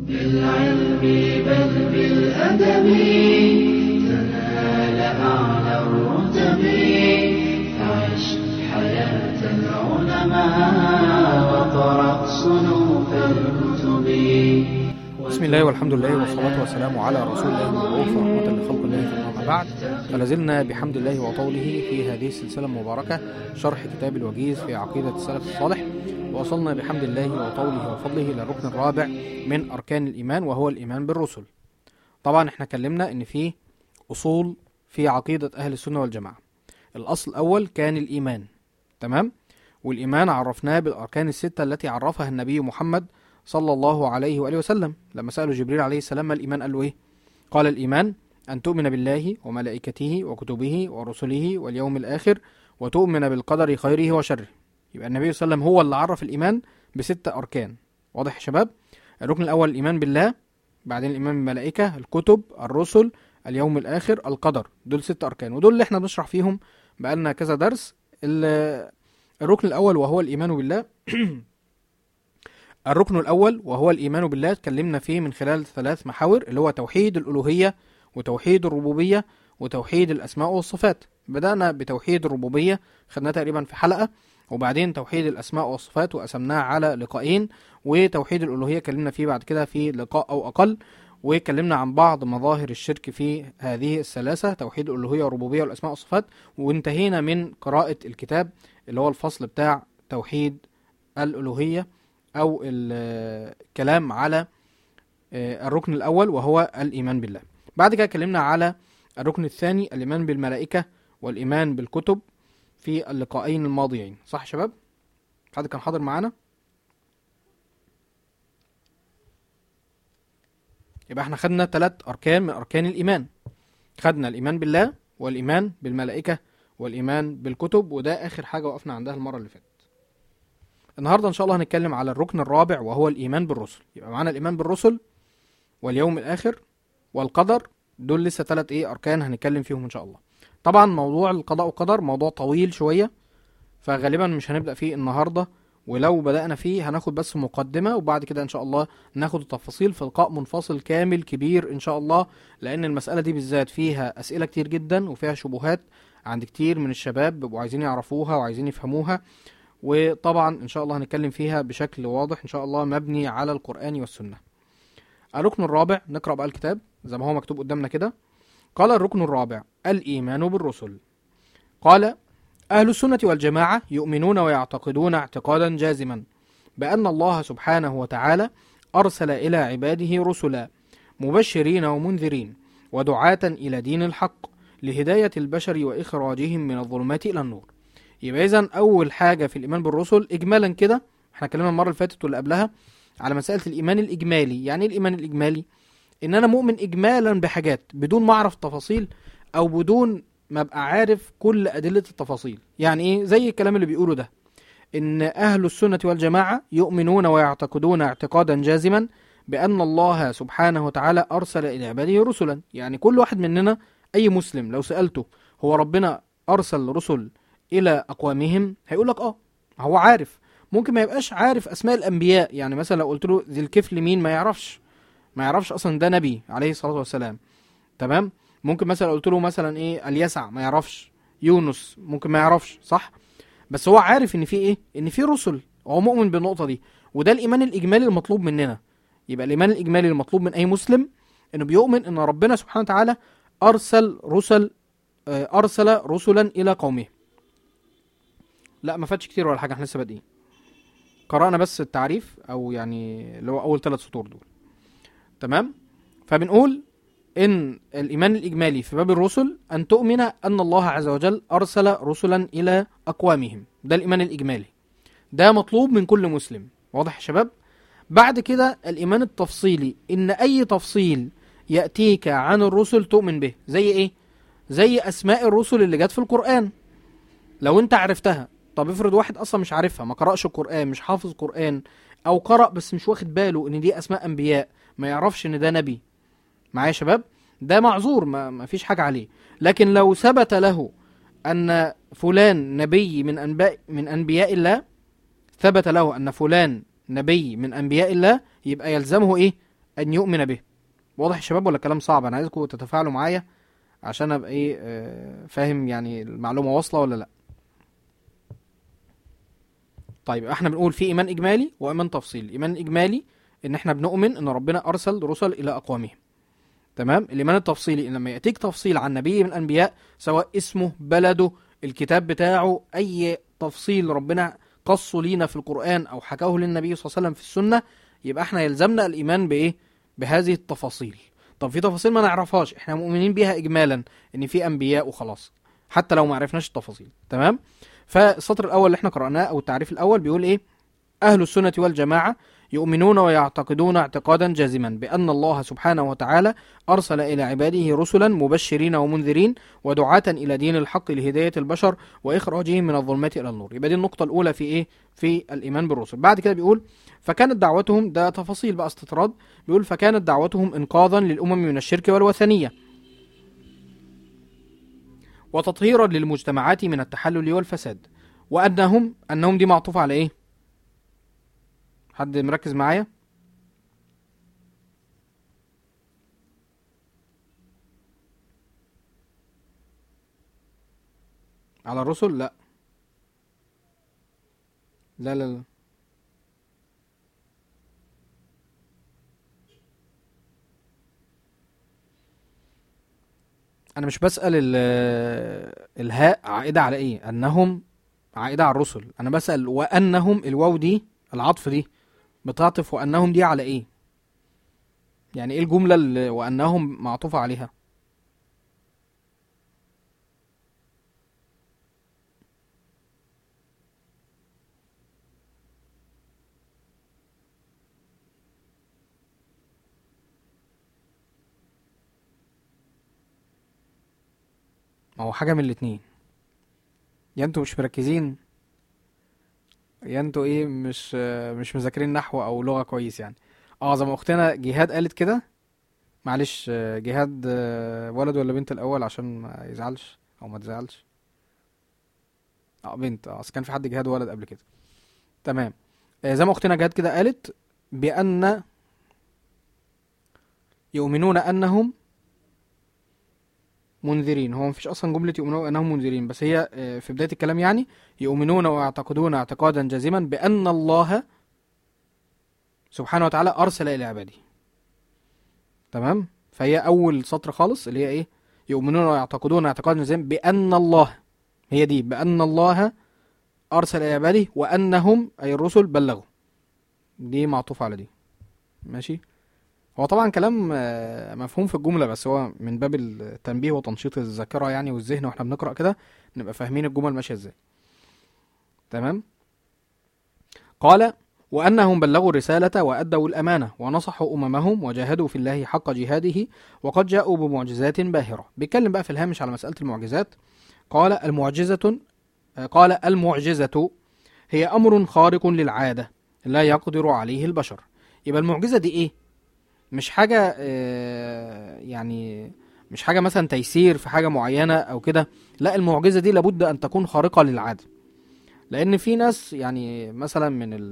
بالعلم بل بالأدب تنال أعلى الرتب فعش حياة العلماء وقرأ صنوف الكتب بسم الله والحمد لله والصلاة والسلام على رسول الله المبعوث رحمة لخلق الله ثم أما بعد فلازلنا بحمد الله وطوله في هذه السلسلة المباركة شرح كتاب الوجيز في عقيدة السلف الصالح ووصلنا بحمد الله وطوله وفضله إلى الركن الرابع من أركان الإيمان وهو الإيمان بالرسل طبعا احنا اتكلمنا ان في أصول في عقيدة أهل السنة والجماعة الأصل الأول كان الإيمان تمام والإيمان عرفناه بالأركان الستة التي عرفها النبي محمد صلى الله عليه وآله وسلم لما سأله جبريل عليه السلام ما الإيمان قال له إيه قال الإيمان أن تؤمن بالله وملائكته وكتبه ورسله واليوم الآخر وتؤمن بالقدر خيره وشره يبقى النبي صلى الله عليه وسلم هو اللي عرف الإيمان بستة أركان واضح يا شباب الركن الأول الإيمان بالله بعدين الإيمان بالملائكة الكتب الرسل اليوم الآخر القدر دول ست أركان ودول اللي احنا بنشرح فيهم بقالنا كذا درس ال- الركن الأول وهو الإيمان بالله الركن الأول وهو الإيمان بالله اتكلمنا فيه من خلال ثلاث محاور اللي هو توحيد الألوهية وتوحيد الربوبية وتوحيد الأسماء والصفات بدأنا بتوحيد الربوبية خدناه تقريبا في حلقة وبعدين توحيد الأسماء والصفات وقسمناه على لقاءين وتوحيد الألوهية اتكلمنا فيه بعد كده في لقاء أو أقل واتكلمنا عن بعض مظاهر الشرك في هذه الثلاثة توحيد الألوهية والربوبية والأسماء والصفات وانتهينا من قراءة الكتاب اللي هو الفصل بتاع توحيد الألوهية أو الكلام على آه، الركن الأول وهو الإيمان بالله بعد كده اتكلمنا على الركن الثاني الإيمان بالملائكة والإيمان بالكتب في اللقاءين الماضيين صح يا شباب؟ حد كان حاضر معانا؟ يبقى احنا خدنا ثلاث أركان من أركان الإيمان خدنا الإيمان بالله والإيمان بالملائكة والإيمان بالكتب وده آخر حاجة وقفنا عندها المرة اللي فاتت النهاردة إن شاء الله هنتكلم على الركن الرابع وهو الإيمان بالرسل يبقى معانا الإيمان بالرسل واليوم الآخر والقدر دول لسه ثلاث إيه أركان هنتكلم فيهم إن شاء الله طبعا موضوع القضاء والقدر موضوع طويل شوية فغالبا مش هنبدأ فيه النهاردة ولو بدأنا فيه هناخد بس مقدمة وبعد كده إن شاء الله ناخد التفاصيل في لقاء منفصل كامل كبير إن شاء الله لأن المسألة دي بالذات فيها أسئلة كتير جدا وفيها شبهات عند كتير من الشباب بيبقوا عايزين يعرفوها وعايزين يفهموها وطبعا إن شاء الله هنتكلم فيها بشكل واضح إن شاء الله مبني على القرآن والسنة الركن الرابع نقرأ بقى الكتاب زي ما هو مكتوب قدامنا كده قال الركن الرابع الإيمان بالرسل قال أهل السنة والجماعة يؤمنون ويعتقدون اعتقادا جازما بأن الله سبحانه وتعالى أرسل إلى عباده رسلا مبشرين ومنذرين ودعاة إلى دين الحق لهداية البشر وإخراجهم من الظلمات إلى النور يبقى إذا أول حاجة في الإيمان بالرسل إجمالا كده احنا اتكلمنا المرة اللي فاتت واللي قبلها على مسألة الإيمان الإجمالي يعني إيه الإيمان الإجمالي؟ إن أنا مؤمن إجمالا بحاجات بدون ما أعرف تفاصيل أو بدون ما أبقى عارف كل أدلة التفاصيل يعني إيه زي الكلام اللي بيقوله ده إن أهل السنة والجماعة يؤمنون ويعتقدون اعتقادا جازما بأن الله سبحانه وتعالى أرسل إلى عباده رسلا يعني كل واحد مننا أي مسلم لو سألته هو ربنا أرسل رسل إلى أقوامهم هيقول لك آه هو عارف ممكن ما يبقاش عارف أسماء الأنبياء يعني مثلا لو قلت له ذي الكفل مين ما يعرفش ما يعرفش أصلا ده نبي عليه الصلاة والسلام تمام ممكن مثلا لو قلت له مثلا إيه اليسع ما يعرفش يونس ممكن ما يعرفش صح بس هو عارف ان في ايه ان في رسل هو مؤمن بالنقطه دي وده الايمان الاجمالي المطلوب مننا يبقى الايمان الاجمالي المطلوب من اي مسلم انه بيؤمن ان ربنا سبحانه وتعالى ارسل رسل آه، ارسل رسلا الى قومه لا ما فاتش كتير ولا حاجه احنا لسه بادئين قرانا بس التعريف او يعني اللي هو اول ثلاث سطور دول تمام فبنقول ان الايمان الاجمالي في باب الرسل ان تؤمن ان الله عز وجل ارسل رسلا الى اقوامهم ده الايمان الاجمالي ده مطلوب من كل مسلم واضح يا شباب بعد كده الايمان التفصيلي ان اي تفصيل ياتيك عن الرسل تؤمن به زي ايه زي اسماء الرسل اللي جت في القران لو انت عرفتها طب افرض واحد اصلا مش عارفها ما قرأش القران مش حافظ قران او قرأ بس مش واخد باله ان دي اسماء انبياء ما يعرفش ان ده نبي معايا يا شباب ده معذور ما, ما فيش حاجه عليه لكن لو ثبت له ان فلان نبي من انباء من انبياء الله ثبت له ان فلان نبي من انبياء الله يبقى يلزمه ايه ان يؤمن به واضح يا شباب ولا كلام صعب انا عايزكم تتفاعلوا معايا عشان ابقى ايه آه، فاهم يعني المعلومه واصله ولا لا طيب احنا بنقول في ايمان اجمالي وايمان تفصيلي الايمان الاجمالي ان احنا بنؤمن ان ربنا ارسل رسل الى اقوامهم تمام الايمان التفصيلي ان لما ياتيك تفصيل عن نبي من الانبياء سواء اسمه بلده الكتاب بتاعه اي تفصيل ربنا قصه لينا في القران او حكاه للنبي صلى الله عليه وسلم في السنه يبقى احنا يلزمنا الايمان بايه بهذه التفاصيل طب في تفاصيل ما نعرفهاش احنا مؤمنين بيها اجمالا ان في انبياء وخلاص حتى لو ما عرفناش التفاصيل تمام فالسطر الاول اللي احنا قراناه او التعريف الاول بيقول ايه اهل السنه والجماعه يؤمنون ويعتقدون اعتقادا جازما بان الله سبحانه وتعالى ارسل الى عباده رسلا مبشرين ومنذرين ودعاة الى دين الحق لهدايه البشر واخراجهم من الظلمات الى النور يبقى دي النقطه الاولى في ايه في الايمان بالرسل بعد كده بيقول فكانت دعوتهم ده تفاصيل بقى استطراد بيقول فكانت دعوتهم انقاذا للامم من الشرك والوثنيه وتطهيرا للمجتمعات من التحلل والفساد وانهم انهم دي معطوفه على ايه حد مركز معايا على الرسل لا لا لا لا انا مش بسأل ال- الهاء عائدة على ايه انهم عائدة على الرسل انا بسأل وانهم الواو دي العطف دي بتعطف وانهم دي على ايه يعني ايه الجملة اللي وانهم معطوفة عليها ما هو حاجة من الاتنين يا انتوا مش مركزين يا انتوا ايه مش مش مذاكرين نحو او لغة كويس يعني اه زي ما اختنا جهاد قالت كده معلش آه، جهاد آه، ولد ولا بنت الاول عشان ما يزعلش او ما تزعلش اه بنت اه اصل كان في حد جهاد ولد قبل كده تمام آه، زي ما اختنا جهاد كده قالت بان يؤمنون انهم منذرين هو مفيش اصلا جمله يؤمنون انهم منذرين بس هي آه، في بدايه الكلام يعني يؤمنون ويعتقدون اعتقادا جازما بان الله سبحانه وتعالى ارسل الى عباده تمام فهي اول سطر خالص اللي هي ايه يؤمنون ويعتقدون اعتقادا جازما بان الله هي دي بان الله ارسل الى عباده وانهم اي الرسل بلغوا دي معطوف على دي ماشي هو طبعا كلام آه، مفهوم في الجملة بس هو من باب التنبيه وتنشيط الذاكرة يعني والذهن واحنا بنقرأ كده نبقى فاهمين الجمل ماشية ازاي تمام قال وأنهم بلغوا الرسالة وأدوا الأمانة ونصحوا أممهم وجاهدوا في الله حق جهاده وقد جاءوا بمعجزات باهرة بيتكلم بقى في الهامش على مسألة المعجزات قال المعجزة آه، قال المعجزة هي أمر خارق للعادة لا يقدر عليه البشر يبقى المعجزة دي إيه؟ مش حاجة آه، يعني مش حاجة مثلا تيسير في حاجة معينة أو كده لا المعجزة دي لابد أن تكون خارقة للعادة لأن في ناس يعني مثلا من ال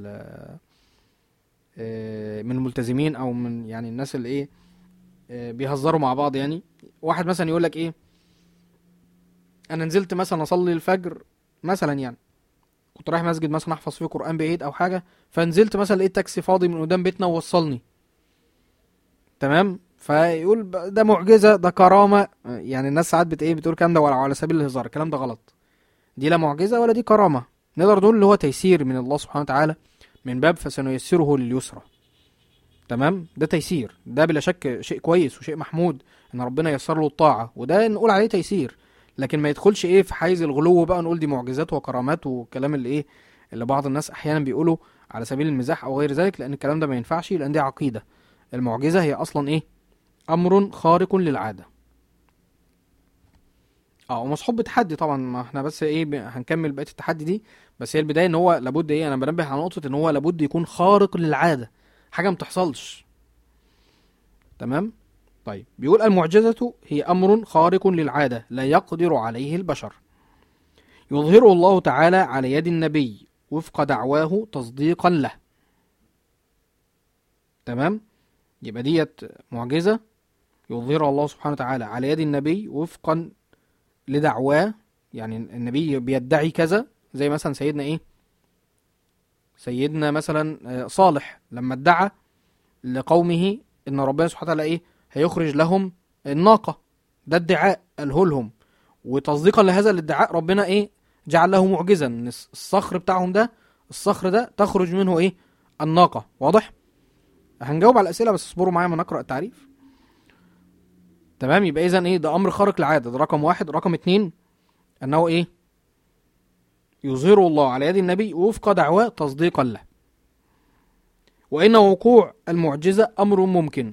آه، من الملتزمين أو من يعني الناس اللي إيه آه، بيهزروا مع بعض يعني واحد مثلا يقول لك إيه أنا نزلت مثلا أصلي الفجر مثلا يعني كنت رايح مسجد مثلا أحفظ فيه قرآن بعيد أو حاجة فنزلت مثلا لقيت تاكسي فاضي من قدام بيتنا ووصلني تمام فيقول ب- ده معجزه ده كرامه يعني الناس ساعات بت ايه بتقول الكلام ده ولا على سبيل الهزار الكلام ده غلط دي لا معجزه ولا دي كرامه نقدر نقول اللي هو تيسير من الله سبحانه وتعالى من باب فسنيسره لليسرى تمام ده تيسير ده بلا شك شيء كويس وشيء محمود ان ربنا ييسر له الطاعه وده نقول عليه تيسير لكن ما يدخلش ايه في حيز الغلو بقى نقول دي معجزات وكرامات والكلام اللي ايه اللي بعض الناس احيانا بيقولوا على سبيل المزاح او غير ذلك لان الكلام ده ما ينفعش لان دي عقيده المعجزة هي أصلا إيه؟ أمر خارق للعادة. اه ومصحوب بتحدي طبعا ما احنا بس ايه ب... هنكمل بقيه التحدي دي بس هي البدايه ان هو لابد ايه انا بنبه على نقطه ان هو لابد يكون خارق للعاده حاجه ما تحصلش تمام طيب بيقول المعجزه هي امر خارق للعاده لا يقدر عليه البشر يظهره الله تعالى على يد النبي وفق دعواه تصديقا له تمام يبقى ديت معجزة يظهرها الله سبحانه وتعالى على يد النبي وفقا لدعواه يعني النبي بيدعي كذا زي مثلا سيدنا ايه سيدنا مثلا آه، صالح لما ادعى لقومه ان ربنا سبحانه وتعالى ايه هيخرج لهم الناقة ده ادعاء قاله لهم وتصديقا لهذا الادعاء ربنا ايه جعل له معجزا ان الص- الصخر بتاعهم ده الصخر ده تخرج منه ايه الناقة واضح هنجاوب على الاسئله بس اصبروا معايا ما نقرا التعريف تمام يبقى اذا ايه ده امر خارق للعاده ده رقم واحد رقم اتنين انه ايه يظهر الله على يد النبي وفق دعواه تصديقا له وان وقوع المعجزه امر ممكن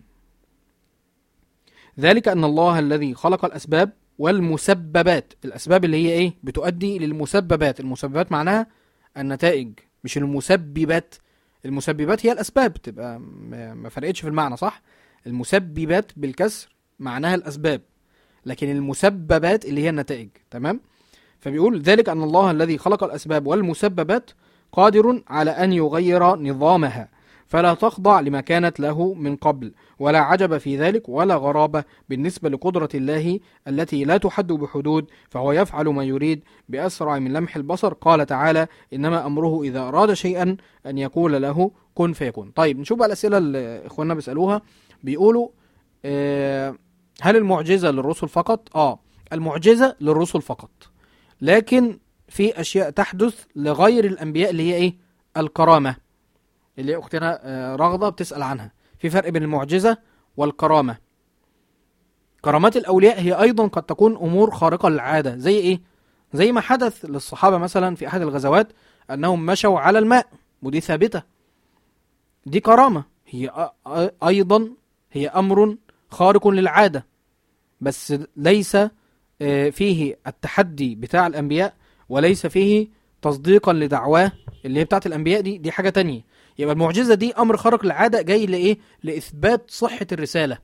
ذلك ان الله الذي خلق الاسباب والمسببات الاسباب اللي هي ايه بتؤدي للمسببات المسببات معناها النتائج مش المسببات المسببات هي الاسباب تبقى م- ما فرقتش في المعنى صح المسببات بالكسر معناها الاسباب لكن المسببات اللي هي النتائج تمام فبيقول ذلك ان الله الذي خلق الاسباب والمسببات قادر على ان يغير نظامها فلا تخضع لما كانت له من قبل ولا عجب في ذلك ولا غرابه بالنسبه لقدره الله التي لا تحد بحدود فهو يفعل ما يريد باسرع من لمح البصر قال تعالى انما امره اذا اراد شيئا ان يقول له كن فيكون طيب نشوف بقى الاسئله اللي اخواننا بيسالوها بيقولوا آه هل المعجزه للرسل فقط اه المعجزه للرسل فقط لكن في اشياء تحدث لغير الانبياء اللي هي ايه الكرامه اللي هي اختنا آه، رغده بتسال عنها في فرق بين المعجزه والكرامه كرامات الاولياء هي ايضا قد تكون امور خارقه للعاده زي ايه زي ما حدث للصحابه مثلا في احد الغزوات انهم مشوا على الماء ودي ثابته دي كرامه هي أ- أ- ايضا هي امر خارق للعاده بس ليس آه، فيه التحدي بتاع الانبياء وليس فيه تصديقا لدعواه اللي هي بتاعت الانبياء دي دي حاجه تانية يبقى المعجزه دي امر خارق للعاده جاي لايه لاثبات صحه الرساله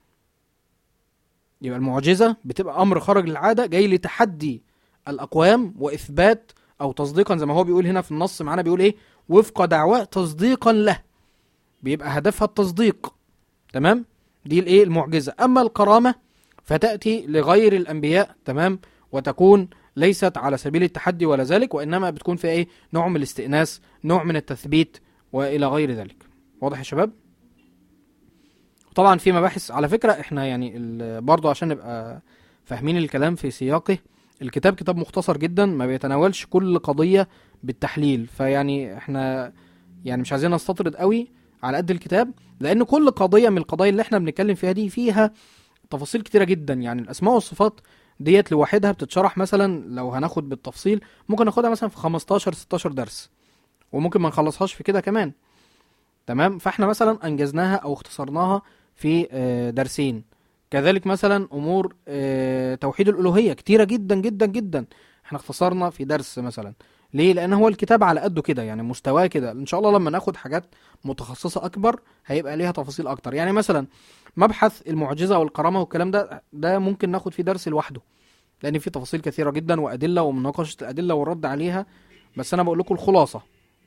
يبقى المعجزه بتبقى امر خارج للعاده جاي لتحدي الاقوام واثبات او تصديقا زي ما هو بيقول هنا في النص معانا بيقول ايه وفق دعواه تصديقا له بيبقى هدفها التصديق تمام دي الايه المعجزه اما الكرامه فتاتي لغير الانبياء تمام وتكون ليست على سبيل التحدي ولا ذلك وانما بتكون فيها ايه نوع من الاستئناس نوع من التثبيت والى غير ذلك واضح يا شباب طبعا في مباحث على فكره احنا يعني ال- برضو عشان نبقى فاهمين الكلام في سياقه الكتاب كتاب مختصر جدا ما بيتناولش كل قضيه بالتحليل فيعني احنا يعني مش عايزين نستطرد قوي على قد الكتاب لان كل قضيه من القضايا اللي احنا بنتكلم فيها دي فيها تفاصيل كتيره جدا يعني الاسماء والصفات ديت لوحدها بتتشرح مثلا لو هناخد بالتفصيل ممكن ناخدها مثلا في 15 16 درس وممكن ما نخلصهاش في كده كمان تمام فاحنا مثلا انجزناها او اختصرناها في آه، درسين كذلك مثلا امور آه، توحيد الالوهيه كتيره جدا جدا جدا احنا اختصرنا في درس مثلا ليه لان هو الكتاب على قده كده يعني مستواه كده ان شاء الله لما ناخد حاجات متخصصه اكبر هيبقى ليها تفاصيل اكتر يعني مثلا مبحث المعجزه والكرامه والكلام ده ده ممكن ناخد فيه درس لوحده لان فيه تفاصيل كثيره جدا وادله ومناقشه الادله والرد عليها بس انا بقول لكم الخلاصه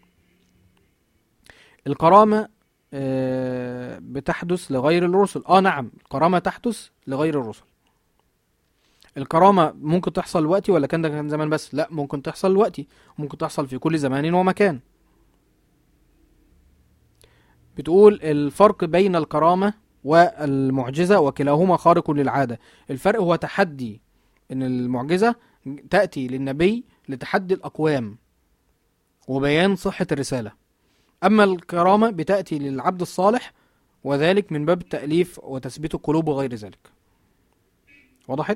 الكرامه آه، بتحدث لغير الرسل اه نعم الكرامه تحدث لغير الرسل الكرامه ممكن تحصل دلوقتي ولا كان ده كان زمان بس لا ممكن تحصل دلوقتي ممكن تحصل في كل زمان ومكان بتقول الفرق بين الكرامه والمعجزه وكلاهما خارق للعاده الفرق هو تحدي ان المعجزه تاتي للنبي لتحدي الاقوام وبيان صحه الرساله اما الكرامه بتاتي للعبد الصالح وذلك من باب التاليف وتثبيت القلوب وغير ذلك وضحت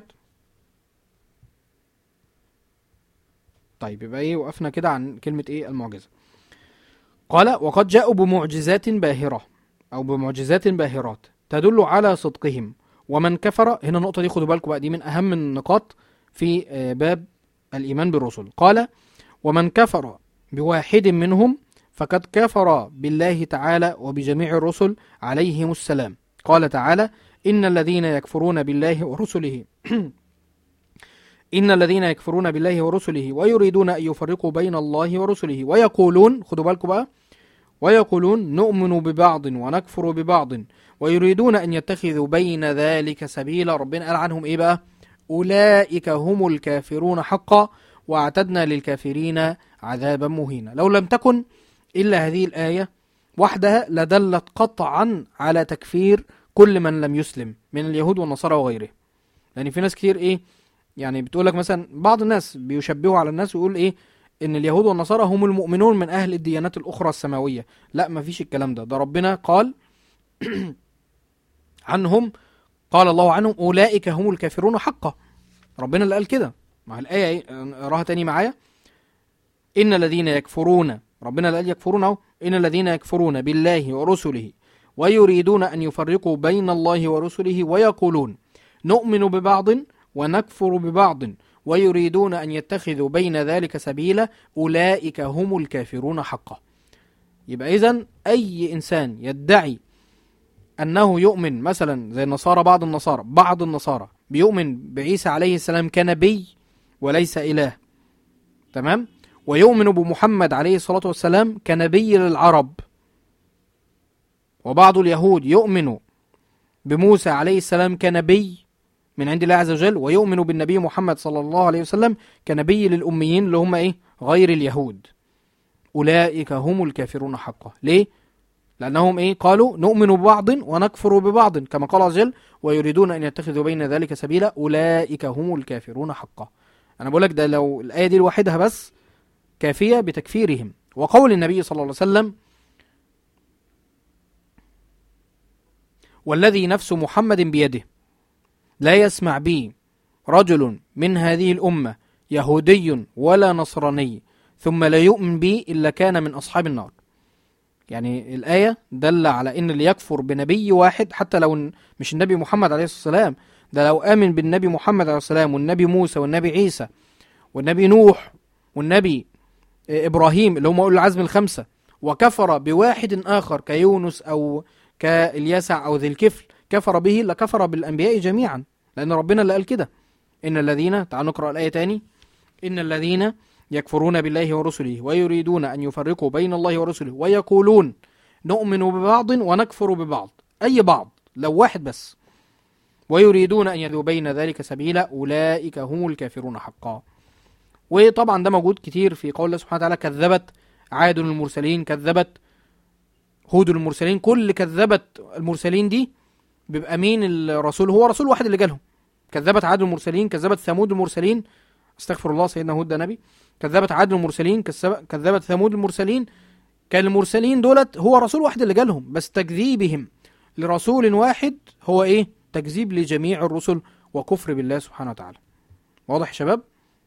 طيب يبقى ايه وقفنا كده عن كلمه ايه المعجزه قال وقد جاءوا بمعجزات باهره او بمعجزات باهرات تدل على صدقهم ومن كفر هنا النقطه دي خدوا بالكم بقى دي من اهم النقاط في آه، باب الايمان بالرسل قال ومن كفر بواحد منهم فقد كفر بالله تعالى وبجميع الرسل عليهم السلام قال تعالى إن الذين يكفرون بالله ورسله إن الذين يكفرون بالله ورسله ويريدون أن يفرقوا بين الله ورسله ويقولون خدوا بالكم بقى ويقولون نؤمن ببعض ونكفر ببعض ويريدون أن يتخذوا بين ذلك سبيلا ربنا قال عنهم إيه بقى أولئك هم الكافرون حقا واعتدنا للكافرين عذابا مهينا لو لم تكن إلا هذه الآية وحدها لدلت قطعا على تكفير كل من لم يسلم من اليهود والنصارى وغيره يعني في ناس كتير ايه يعني بتقول لك مثلا بعض الناس بيشبهوا على الناس ويقول ايه ان اليهود والنصارى هم المؤمنون من اهل الديانات الاخرى السماويه لا مفيش الكلام ده ده ربنا قال عنهم قال الله عنهم اولئك هم الكافرون حقا ربنا اللي قال كده مع الايه ايه اقراها تاني معايا ان الذين يكفرون ربنا اللي قال يكفرون اهو ان الذين يكفرون بالله ورسله ويريدون ان يفرقوا بين الله ورسله ويقولون نؤمن ببعض ونكفر ببعض ويريدون ان يتخذوا بين ذلك سبيلا اولئك هم الكافرون حقا يبقى اذا اي انسان يدعي انه يؤمن مثلا زي النصارى بعض النصارى بعض النصارى بيؤمن بعيسى عليه السلام كنبي وليس اله تمام ويؤمن بمحمد عليه الصلاه والسلام كنبي للعرب وبعض اليهود يؤمن بموسى عليه السلام كنبي من عند الله عز وجل ويؤمن بالنبي محمد صلى الله عليه وسلم كنبي للأميين اللي هم إيه غير اليهود أولئك هم الكافرون حقا ليه لأنهم إيه قالوا نؤمن ببعض ونكفر ببعض كما قال عز وجل ويريدون أن يتخذوا بين ذلك سبيلا أولئك هم الكافرون حقا أنا بقول لك ده لو الآية دي لوحدها بس كافية بتكفيرهم وقول النبي صلى الله عليه وسلم والذي نفس محمد بيده لا يسمع بي رجل من هذه الأمة يهودي ولا نصراني ثم لا يؤمن بي إلا كان من أصحاب النار يعني الآية دل على إن اللي يكفر بنبي واحد حتى لو مش النبي محمد عليه الصلاة والسلام ده لو آمن بالنبي محمد عليه الصلاة والسلام والنبي موسى والنبي عيسى والنبي نوح والنبي إبراهيم اللي هم أولي العزم الخمسة وكفر بواحد آخر كيونس أو كاليسع أو ذي الكفل كفر به لكفر بالأنبياء جميعا لأن ربنا اللي قال كده إن الذين تعالوا نقرأ الآية تاني إن الذين يكفرون بالله ورسله ويريدون أن يفرقوا بين الله ورسله ويقولون نؤمن ببعض ونكفر ببعض أي بعض لو واحد بس ويريدون أن يذوا بين ذلك سبيلا أولئك هم الكافرون حقا وطبعا ده موجود كتير في قول الله سبحانه وتعالى كذبت عاد المرسلين كذبت هود المرسلين كل كذبت المرسلين دي بيبقى مين الرسول هو رسول واحد اللي جالهم كذبت عاد المرسلين كذبت ثمود المرسلين استغفر الله سيدنا هود ده نبي كذبت عاد المرسلين كذبت ثمود المرسلين كان المرسلين دولت هو رسول واحد اللي جالهم بس تكذيبهم لرسول واحد هو ايه تكذيب لجميع الرسل وكفر بالله سبحانه وتعالى واضح يا شباب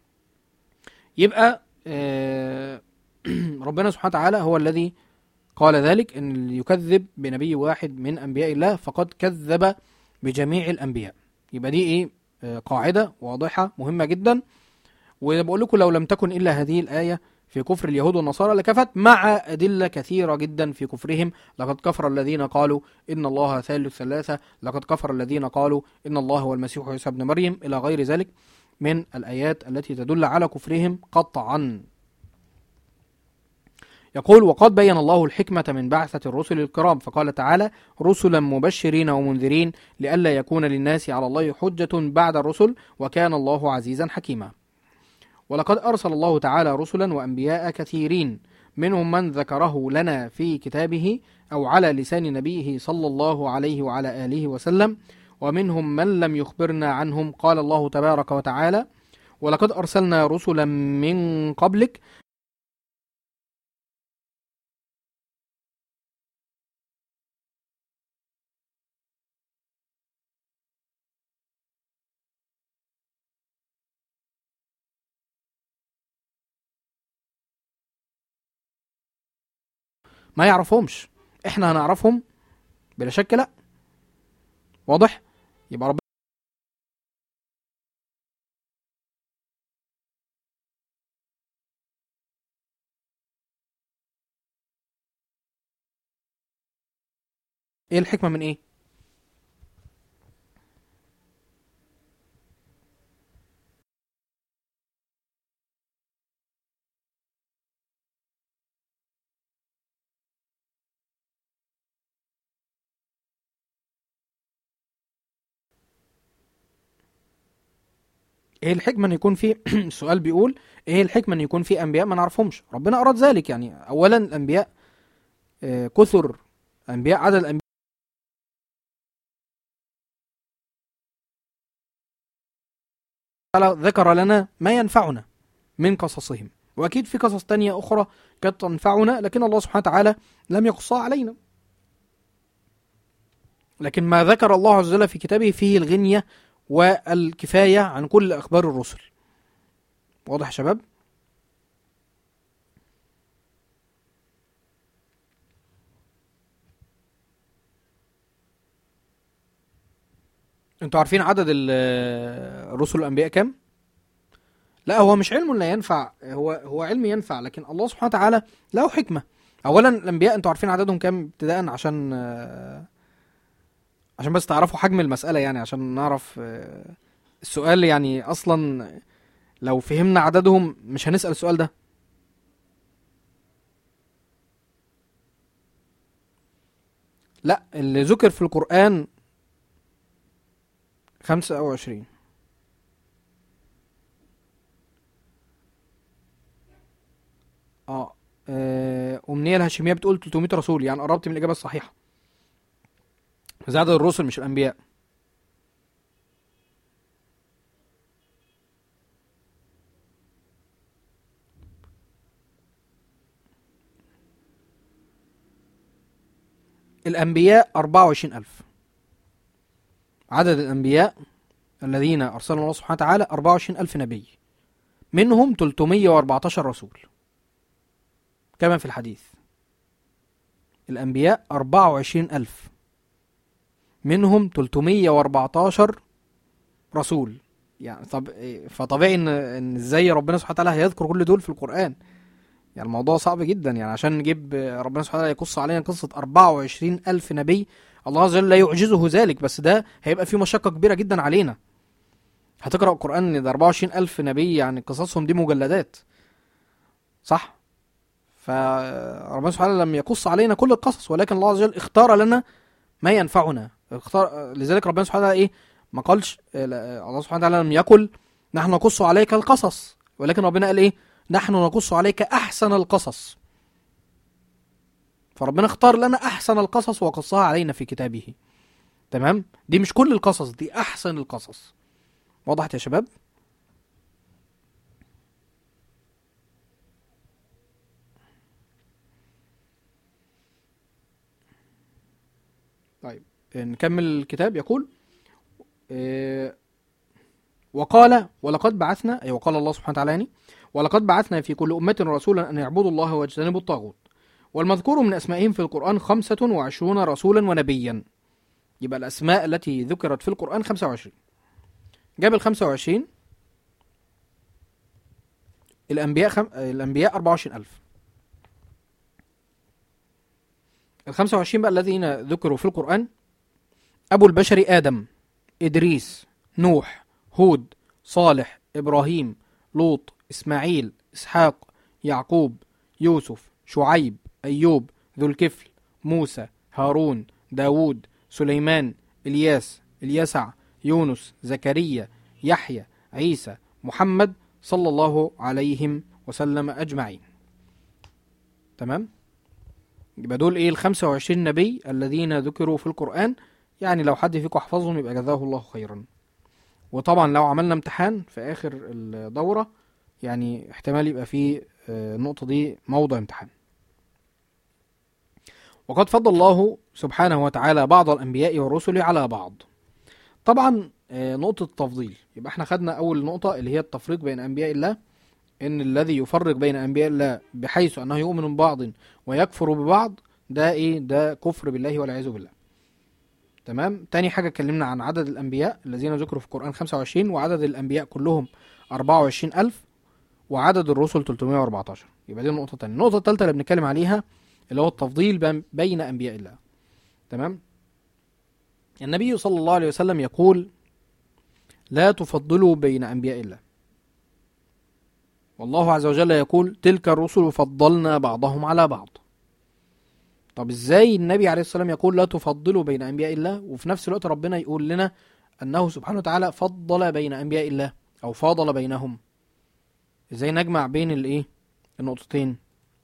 يبقى آه ربنا سبحانه وتعالى هو الذي قال ذلك ان اللي يكذب بنبي واحد من انبياء الله فقد كذب بجميع الانبياء يبقى دي ايه آه قاعده واضحه مهمه جدا وبقول لكم لو لم تكن الا هذه الايه في كفر اليهود والنصارى لكفت مع أدلة كثيرة جدا في كفرهم لقد كفر الذين قالوا إن الله ثالث ثلاثة لقد كفر الذين قالوا إن الله هو المسيح عيسى ابن مريم إلى غير ذلك من الآيات التي تدل على كفرهم قطعا يقول وقد بين الله الحكمة من بعثة الرسل الكرام فقال تعالى رسلا مبشرين ومنذرين لئلا يكون للناس على الله حجة بعد الرسل وكان الله عزيزا حكيما ولقد أرسل الله تعالى رسلا وأنبياء كثيرين منهم من ذكره لنا في كتابه أو على لسان نبيه صلى الله عليه وعلى آله وسلم ومنهم من لم يخبرنا عنهم قال الله تبارك وتعالى ولقد أرسلنا رسلا من قبلك ما يعرفهمش احنا هنعرفهم بلا شك لا واضح يبقى رب ايه الحكمة من ايه ايه الحكمه ان يكون في السؤال بيقول ايه الحكمه ان يكون في انبياء ما نعرفهمش ربنا اراد ذلك يعني اولا الانبياء آه، كثر انبياء عدد الانبياء تعالى ذكر لنا ما ينفعنا من قصصهم واكيد في قصص تانية اخرى قد تنفعنا لكن الله سبحانه وتعالى لم يقصها علينا لكن ما ذكر الله عز وجل في كتابه فيه الغنية والكفاية عن كل أخبار الرسل واضح يا شباب انتوا عارفين عدد ال- الرسل الأنبياء كام؟ لا هو مش علم لا ينفع هو هو علم ينفع لكن الله سبحانه وتعالى له حكمة أولا الأنبياء انتوا عارفين عددهم كام ابتداء عشان آه، عشان بس تعرفوا حجم المسألة يعني عشان نعرف آه، السؤال يعني أصلا لو فهمنا عددهم مش هنسأل السؤال ده لا اللي ذكر في القرآن خمسة أو عشرين اه آه، أمنية الهاشمية بتقول 300 رسول يعني قربت من الإجابة الصحيحة بس عدد الرسل مش الأنبياء الأنبياء 24000 عدد الأنبياء الذين أرسلهم الله سبحانه وتعالى 24000 نبي منهم 314 رسول كما في الحديث الأنبياء 24000 منهم 314 رسول يعني طب إيه، فطبيعي ان ان ازاي ربنا سبحانه وتعالى هيذكر كل دول في القرآن يعني الموضوع صعب جدا يعني عشان نجيب ربنا سبحانه وتعالى يقص علينا قصة 24 ألف نبي الله عز وجل لا يعجزه ذلك بس ده هيبقى فيه مشقة كبيرة جدا علينا هتقرأ القرآن ان ده 24 ألف نبي يعني قصصهم دي مجلدات صح فربنا سبحانه وتعالى لم يقص علينا كل القصص ولكن الله عز وجل اختار لنا ما ينفعنا اختار لذلك ربنا سبحانه وتعالى ايه ما قالش آه، لا، الله سبحانه وتعالى لم يقل نحن نقص عليك القصص ولكن ربنا قال ايه نحن نقص عليك احسن القصص فربنا اختار لنا احسن القصص وقصها علينا في كتابه تمام دي مش كل القصص دي احسن القصص وضحت يا شباب طيب نكمل الكتاب يقول آه، وقال ولقد بعثنا أي وقال الله سبحانه وتعالى يعني ولقد بعثنا في كل أمة رسولا أن يعبدوا الله واجتنبوا الطاغوت والمذكور من أسمائهم في القرآن خمسة وعشرون رسولا ونبيا يبقى الأسماء التي ذكرت في القرآن خمسة وعشرين جاب الخمسة وعشرين الأنبياء خم... الأنبياء أربعة وعشرين ألف الخمسة وعشرين بقى الذين ذكروا في القرآن أبو البشر آدم إدريس نوح هود صالح إبراهيم لوط إسماعيل إسحاق يعقوب يوسف شعيب أيوب ذو الكفل موسى هارون داود سليمان إلياس اليسع يونس زكريا يحيى عيسى محمد صلى الله عليهم وسلم أجمعين تمام يبقى دول ايه ال 25 نبي الذين ذكروا في القرآن يعني لو حد فيكم حفظهم يبقى جزاه الله خيرا وطبعا لو عملنا امتحان في آخر الدورة يعني احتمال يبقى فيه آه، النقطة دي موضع امتحان وقد فضل الله سبحانه وتعالى بعض الأنبياء والرسل على بعض طبعا آه، نقطة تفضيل يبقى احنا خدنا أول نقطة اللي هي التفريق بين أنبياء الله إن الذي يفرق بين أنبياء الله بحيث أنه يؤمن ببعض ويكفر ببعض ده إيه ده كفر بالله والعياذ بالله تمام تاني حاجة اتكلمنا عن عدد الأنبياء الذين ذكروا في القرآن 25 وعدد الأنبياء كلهم 24 ألف وعدد الرسل 314 يبقى دي النقطة التانية النقطة التالتة اللي بنتكلم عليها اللي هو التفضيل بين- بين أنبياء الله تمام النبي صلى الله عليه وسلم يقول لا تفضلوا بين أنبياء الله والله عز وجل يقول تلك الرسل فضلنا بعضهم على بعض طب ازاي النبي عليه الصلاة والسلام يقول لا تفضلوا بين أنبياء الله وفي نفس الوقت ربنا يقول لنا أنه سبحانه وتعالى فضل بين أنبياء الله او فاضل بينهم ازاي نجمع بين الايه النقطتين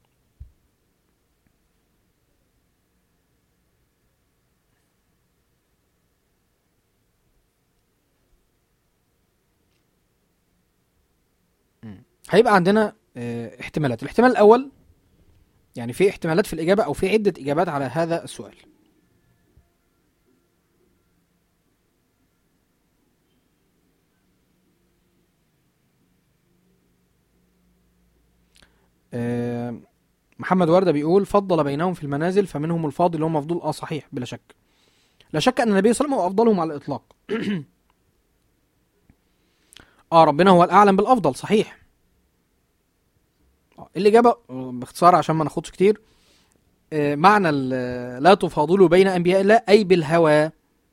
مم. هيبقى عندنا اه احتمالات الاحتمال الاول يعني في احتمالات في الاجابه او في عده اجابات على هذا السؤال آه، محمد وردة بيقول فضل بينهم في المنازل فمنهم الفاضل اللي هو مفضول اه صحيح بلا شك لا شك ان النبي صلى الله عليه وسلم هو افضلهم على الاطلاق اه ربنا هو الاعلم بالافضل صحيح آه، الاجابه آه، باختصار عشان ما ناخدش كتير آه، معنى ال- لا تفاضلوا بين انبياء الله اي بالهوى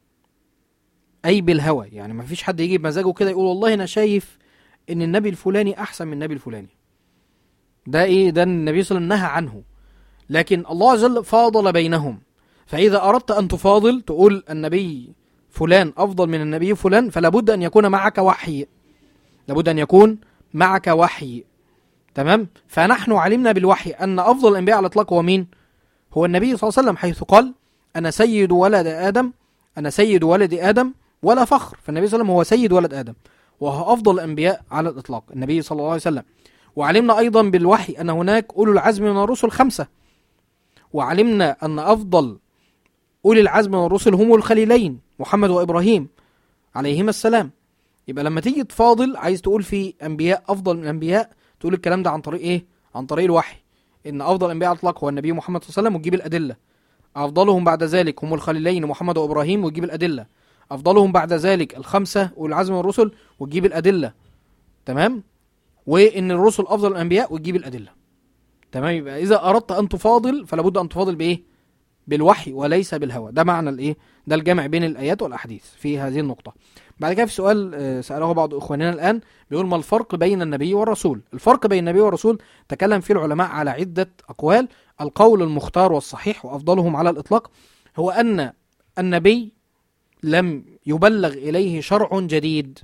اي بالهوى يعني ما فيش حد يجي بمزاجه كده يقول والله انا شايف ان النبي الفلاني احسن من النبي الفلاني ده ايه ده النبي صلى الله عليه وسلم نهى عنه لكن الله عز وجل فاضل بينهم فاذا اردت ان تفاضل تقول النبي فلان افضل من النبي فلان فلا بد ان يكون معك وحي لابد ان يكون معك وحي تمام فنحن علمنا بالوحي ان افضل الانبياء على الاطلاق هو مين هو النبي صلى الله عليه وسلم حيث قال انا سيد ولد ادم انا سيد ولد ادم ولا فخر فالنبي صلى الله عليه وسلم هو سيد ولد ادم وهو افضل الانبياء على الاطلاق النبي صلى الله عليه وسلم وعلمنا ايضا بالوحي ان هناك اولو العزم من الرسل خمسه وعلمنا ان افضل اولي العزم من الرسل هم الخليلين محمد وابراهيم عليهما السلام يبقى لما تيجي تفاضل عايز تقول في انبياء افضل من الانبياء تقول الكلام ده عن طريق ايه عن طريق الوحي ان افضل الانبياء على الاطلاق هو النبي محمد صلى الله عليه وسلم وتجيب الادله افضلهم بعد ذلك هم الخليلين محمد وابراهيم وتجيب الادله افضلهم بعد ذلك الخمسه اولي العزم من الرسل وتجيب الادله تمام وان الرسل افضل الانبياء وتجيب الادله تمام يبقى اذا اردت ان تفاضل فلا بد ان تفاضل بايه بالوحي وليس بالهوى ده معنى الايه ده الجمع بين الايات والاحاديث في هذه النقطه بعد كده في سؤال آه، ساله بعض اخواننا الان بيقول ما الفرق بين النبي والرسول الفرق بين النبي والرسول تكلم فيه العلماء على عده اقوال القول المختار والصحيح وافضلهم على الاطلاق هو ان النبي لم يبلغ اليه شرع جديد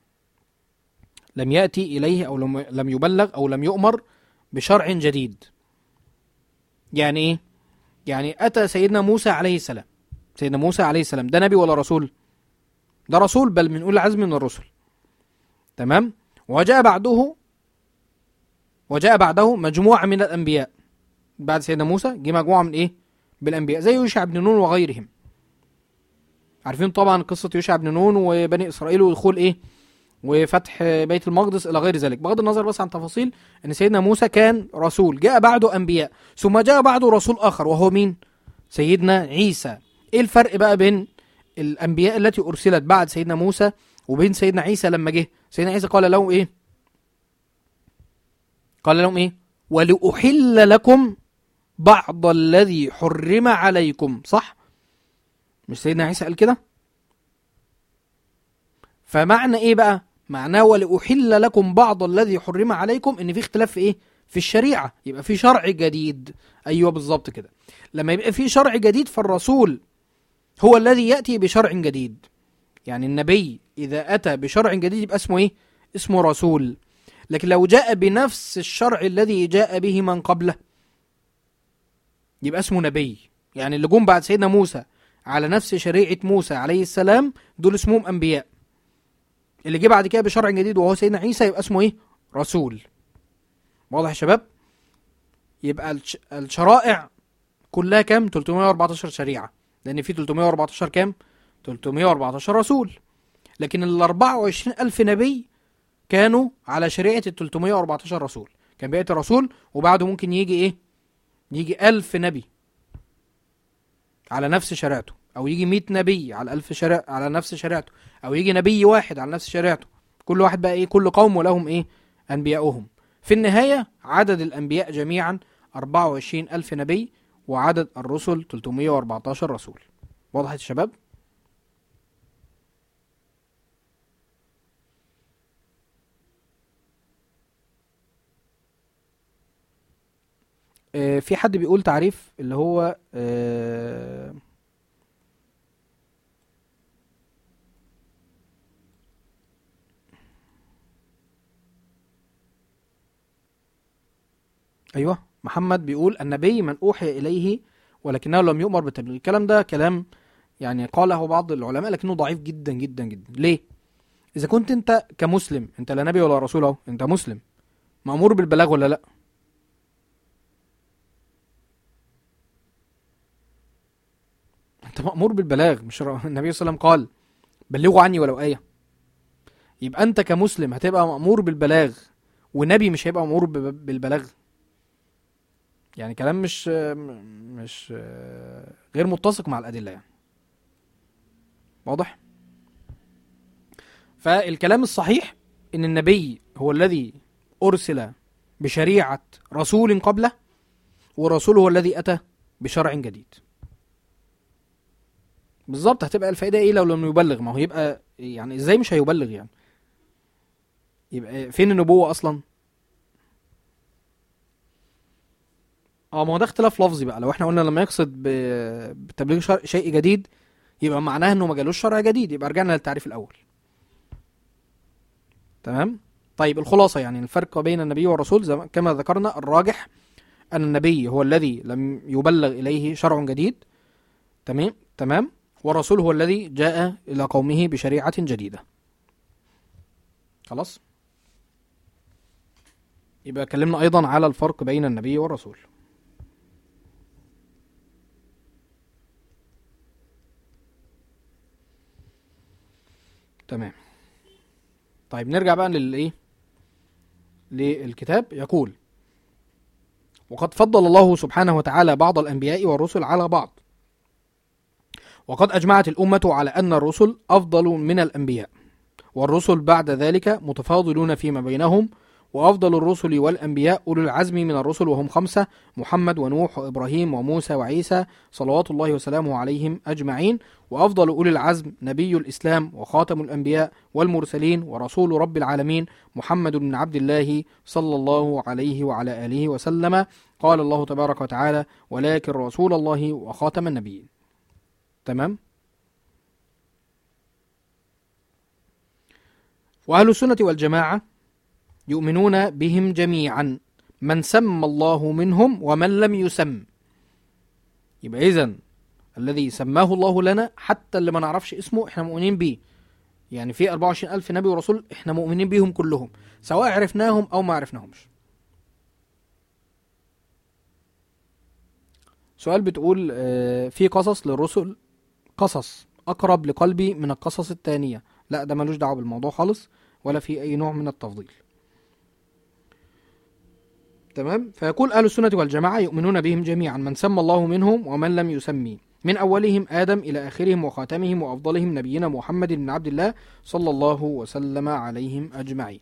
لم ياتي اليه او لم لم يبلغ او لم يؤمر بشرع جديد يعني ايه يعني اتى سيدنا موسى عليه السلام سيدنا موسى عليه السلام ده نبي ولا رسول ده رسول بل من اولي العزم من الرسل تمام وجاء بعده وجاء بعده مجموعه من الانبياء بعد سيدنا موسى جه مجموعه من ايه بالانبياء زي يوشع بن نون وغيرهم عارفين طبعا قصه يوشع بن نون وبني اسرائيل ودخول ايه وفتح بيت المقدس الى غير ذلك بغض النظر بس عن تفاصيل ان سيدنا موسى كان رسول جاء بعده انبياء ثم جاء بعده رسول اخر وهو مين سيدنا عيسى ايه الفرق بقى بين الانبياء التي ارسلت بعد سيدنا موسى وبين سيدنا عيسى لما جه سيدنا عيسى قال لهم ايه قال لهم ايه ولاحل لكم بعض الذي حرم عليكم صح مش سيدنا عيسى قال كده فمعنى ايه بقى معناه ولأحل لكم بعض الذي حرم عليكم ان في اختلاف في ايه في الشريعة يبقى في شرع جديد ايوه بالظبط كده لما يبقى في شرع جديد فالرسول هو الذي يأتي بشرع جديد يعني النبي اذا اتى بشرع جديد يبقى اسمه ايه اسمه رسول لكن لو جاء بنفس الشرع الذي جاء به من قبله يبقى اسمه نبي يعني اللي جم بعد سيدنا موسى على نفس شريعة موسى عليه السلام دول اسمهم انبياء اللي جه بعد كده بشرع جديد وهو سيدنا عيسى يبقى اسمه ايه رسول واضح يا شباب يبقى الش- الشرائع كلها كام 314 شريعه لان في 314 كام 314 رسول لكن ال 24 الف نبي كانوا على شريعه ال 314 رسول كان بيأتي رسول وبعده ممكن يجي ايه يجي ألف نبي على نفس شريعته او يجي 100 نبي على ألف شريعة على نفس شريعته او يجي نبي واحد على نفس شريعته كل واحد بقى ايه كل قوم ولهم ايه انبياؤهم في النهايه عدد الانبياء جميعا 24 الف نبي وعدد الرسل 314 رسول وضحت يا شباب آه، في حد بيقول تعريف اللي هو آه، ايوه محمد بيقول النبي من اوحي اليه ولكنه لم يؤمر بالتبليغ الكلام ده كلام يعني قاله بعض العلماء لكنه ضعيف جدا جدا جدا ليه اذا كنت انت كمسلم انت لا نبي ولا رسول اهو انت مسلم مأمور بالبلاغ ولا لا انت مأمور بالبلاغ مش ر- النبي صلى الله عليه وسلم قال بلغوا عني ولو آية يبقى انت كمسلم هتبقى مأمور بالبلاغ ونبي مش هيبقى مأمور ب- بالبلاغ يعني كلام مش مش غير متسق مع الأدلة يعني واضح فالكلام الصحيح ان النبي هو الذي ارسل بشريعه رسول قبله والرسول هو الذي اتى بشرع جديد بالظبط هتبقى الفائده ايه لو لم يبلغ ما هو يبقى يعني ازاي مش هيبلغ يعني يبقى فين النبوه اصلا اه ما هو ده اختلاف لفظي بقى لو احنا قلنا لما يقصد ب- بتبليغ شر- شيء جديد يبقى معناه انه ما جالوش شرع جديد يبقى رجعنا للتعريف الاول تمام طيب الخلاصه يعني الفرق بين النبي والرسول زي ما- كما ذكرنا الراجح ان النبي هو الذي لم يبلغ اليه شرع جديد تمام تمام والرسول هو الذي جاء الى قومه بشريعه جديده خلاص يبقى اتكلمنا ايضا على الفرق بين النبي والرسول تمام طيب نرجع بقى للايه للكتاب يقول وقد فضل الله سبحانه وتعالى بعض الانبياء والرسل على بعض وقد اجمعت الامه على ان الرسل افضل من الانبياء والرسل بعد ذلك متفاضلون فيما بينهم وافضل الرسل والانبياء اولو العزم من الرسل وهم خمسه محمد ونوح وابراهيم وموسى وعيسى صلوات الله وسلامه عليهم اجمعين وافضل اولي العزم نبي الاسلام وخاتم الانبياء والمرسلين ورسول رب العالمين محمد بن عبد الله صلى الله عليه وعلى اله وسلم قال الله تبارك وتعالى ولكن رسول الله وخاتم النبيين تمام واهل السنه والجماعه يؤمنون بهم جميعا من سمى الله منهم ومن لم يسم يبقى اذا الذي سماه الله لنا حتى اللي ما نعرفش اسمه احنا مؤمنين بيه يعني في 24 ألف نبي ورسول احنا مؤمنين بيهم كلهم سواء عرفناهم أو ما عرفناهمش سؤال بتقول آه، في قصص للرسل قصص أقرب لقلبي من القصص التانية لا ده ملوش دعوة بالموضوع خالص ولا في أي نوع من التفضيل تمام فيقول أهل السنة والجماعة يؤمنون بهم جميعا من سمى الله منهم ومن لم يسمي من أولهم آدم إلى آخرهم وخاتمهم وأفضلهم نبينا محمد بن عبد الله صلى الله وسلم عليهم أجمعين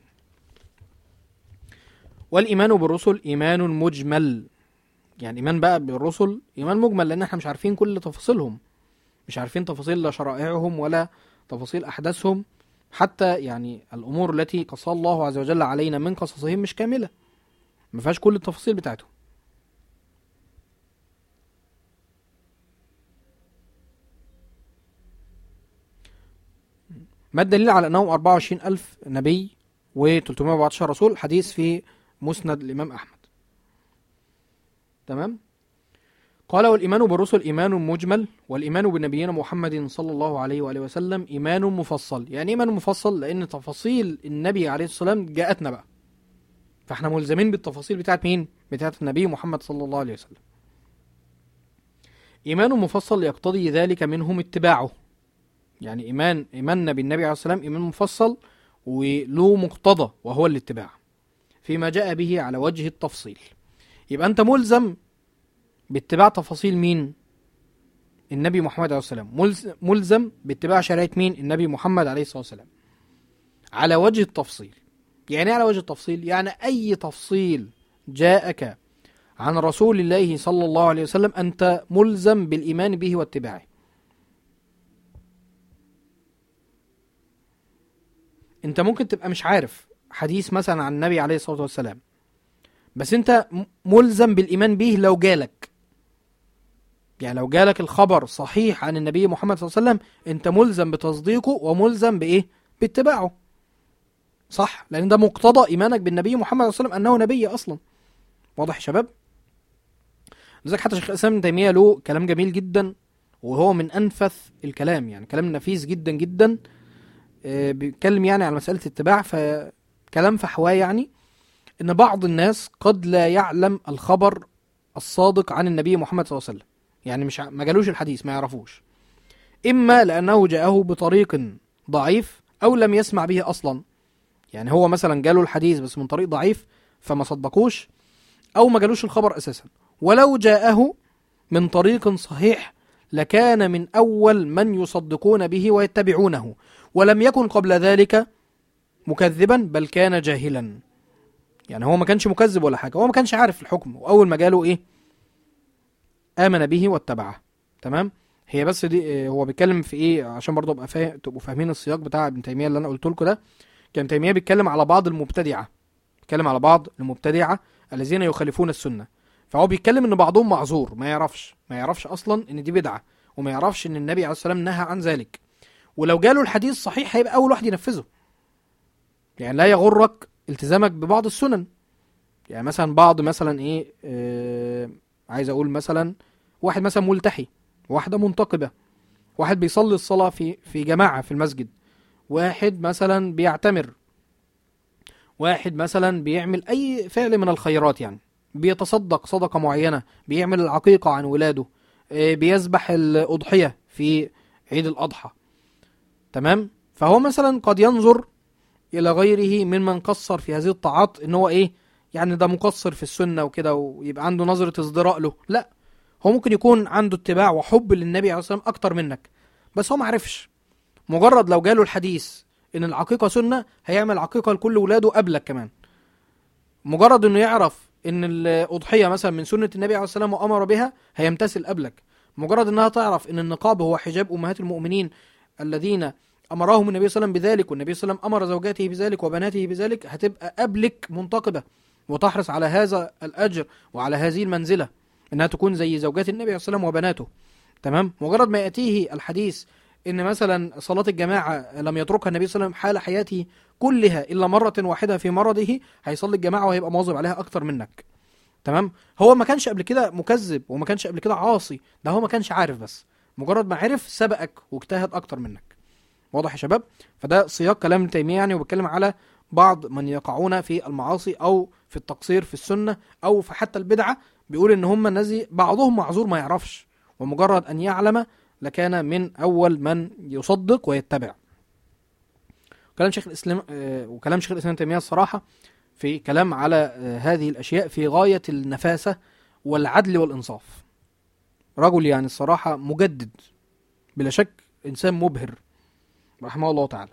والإيمان بالرسل إيمان مجمل يعني إيمان بقى بالرسل إيمان مجمل لأن احنا مش عارفين كل تفاصيلهم مش عارفين تفاصيل لا شرائعهم ولا تفاصيل أحداثهم حتى يعني الأمور التي قصى الله عز وجل علينا من قصصهم مش كاملة ما فيهاش كل التفاصيل بتاعتهم ما الدليل على أنهم 24 ألف نبي و314 رسول حديث في مسند الإمام أحمد تمام قال والإيمان بالرسل إيمان مجمل والإيمان بنبينا محمد صلى الله عليه وآله وسلم إيمان مفصل يعني إيمان مفصل لأن تفاصيل النبي عليه الصلاة والسلام جاءتنا بقى فاحنا ملزمين بالتفاصيل بتاعت مين بتاعت النبي محمد صلى الله عليه وسلم إيمان مفصل يقتضي ذلك منهم اتباعه يعني إيمان إيماننا بالنبي عليه الصلاة والسلام إيمان مفصل وله مقتضى وهو الاتباع فيما جاء به على وجه التفصيل يبقى أنت ملزم باتباع تفاصيل مين النبي محمد عليه الصلاة والسلام ملز- ملزم باتباع شريعة مين النبي محمد عليه الصلاة والسلام على وجه التفصيل يعني إيه على وجه التفصيل يعني أي تفصيل جاءك عن رسول الله صلى الله عليه وسلم أنت ملزم بالإيمان به واتباعه أنت ممكن تبقى مش عارف حديث مثلا عن النبي عليه الصلاة والسلام بس أنت م- ملزم بالإيمان به لو جالك يعني لو جالك الخبر صحيح عن النبي محمد صلى الله عليه وسلم أنت ملزم بتصديقه وملزم بإيه؟ باتباعه صح لان ده مقتضى ايمانك بالنبي محمد صلى الله عليه وسلم انه نبي اصلا واضح يا شباب لذلك حتى شيخ الاسلام ابن تيميه له كلام جميل جدا وهو من انفث الكلام يعني كلام نفيس جدا جدا آه، بيتكلم يعني على مساله اتباع فكلام فحواه يعني ان بعض الناس قد لا يعلم الخبر الصادق عن النبي محمد صلى الله عليه وسلم يعني مش ع- ما جالوش الحديث ما يعرفوش اما لانه جاءه بطريق ضعيف او لم يسمع به اصلا يعني هو مثلا جاله الحديث بس من طريق ضعيف فما صدقوش او ما جالوش الخبر اساسا ولو جاءه من طريق صحيح لكان من اول من يصدقون به ويتبعونه ولم يكن قبل ذلك مكذبا بل كان جاهلا يعني هو ما كانش مكذب ولا حاجه هو ما كانش عارف الحكم واول ما جاله ايه امن به واتبعه تمام هي بس دي إيه، هو بيتكلم في ايه عشان برضه ابقى فاهم تبقوا فاهمين السياق بتاع ابن تيميه اللي انا قلت لكم ده كان تيميه بيتكلم على بعض المبتدعه بيتكلم على بعض المبتدعه الذين يخالفون السنه فهو بيتكلم ان بعضهم معذور ما يعرفش ما يعرفش اصلا ان دي بدعه وما يعرفش ان النبي عليه الصلاه والسلام نهى عن ذلك ولو جاله الحديث صحيح هيبقى اول واحد ينفذه يعني لا يغرك التزامك ببعض السنن يعني مثلا بعض مثلا ايه آه عايز اقول مثلا واحد مثلا ملتحي واحده منتقبه واحد بيصلي الصلاه في في جماعه في المسجد واحد مثلا بيعتمر واحد مثلا بيعمل اي فعل من الخيرات يعني بيتصدق صدقه معينه بيعمل العقيقه عن ولاده آه، بيذبح الاضحيه في عيد الاضحى تمام فهو مثلا قد ينظر الى غيره ممن قصر في هذه الطاعات ان هو ايه يعني ده مقصر في السنه وكده ويبقى عنده نظره ازدراء له لا هو ممكن يكون عنده اتباع وحب للنبي عليه الصلاه والسلام اكتر منك بس هو ما عرفش مجرد لو جاله الحديث ان العقيقه سنه هيعمل عقيقه لكل ولاده قبلك كمان مجرد انه يعرف ان الاضحيه مثلا من سنه النبي عليه الصلاه والسلام وامر بها هيمتثل قبلك مجرد انها تعرف ان النقاب هو حجاب امهات المؤمنين الذين امرهم النبي صلى الله عليه وسلم بذلك والنبي صلى الله عليه وسلم امر زوجاته بذلك وبناته بذلك هتبقى قبلك منتقبه وتحرص على هذا الاجر وعلى هذه المنزله انها تكون زي زوجات النبي عليه الصلاه والسلام وبناته تمام مجرد ما ياتيه الحديث ان مثلا صلاه الجماعه لم يتركها النبي صلى الله عليه وسلم حال حياته كلها الا مره واحده في مرضه هيصلي الجماعه وهيبقى مواظب عليها اكتر منك تمام هو ما كانش قبل كده مكذب وما كانش قبل كده عاصي ده هو ما كانش عارف بس مجرد ما عرف سبقك واجتهد اكتر منك واضح يا شباب فده سياق كلام ابن تيميه يعني وبيتكلم على بعض من يقعون في المعاصي او في التقصير في السنه او في حتى البدعه بيقول ان هم الذي بعضهم معذور ما يعرفش ومجرد ان يعلم لكان من اول من يصدق ويتبع كلام شيخ الاسلام آه، وكلام شيخ الاسلام ابن تيميه الصراحه في كلام على آه، هذه الاشياء في غايه النفاسه والعدل والانصاف رجل يعني الصراحه مجدد بلا شك انسان مبهر رحمه الله تعالى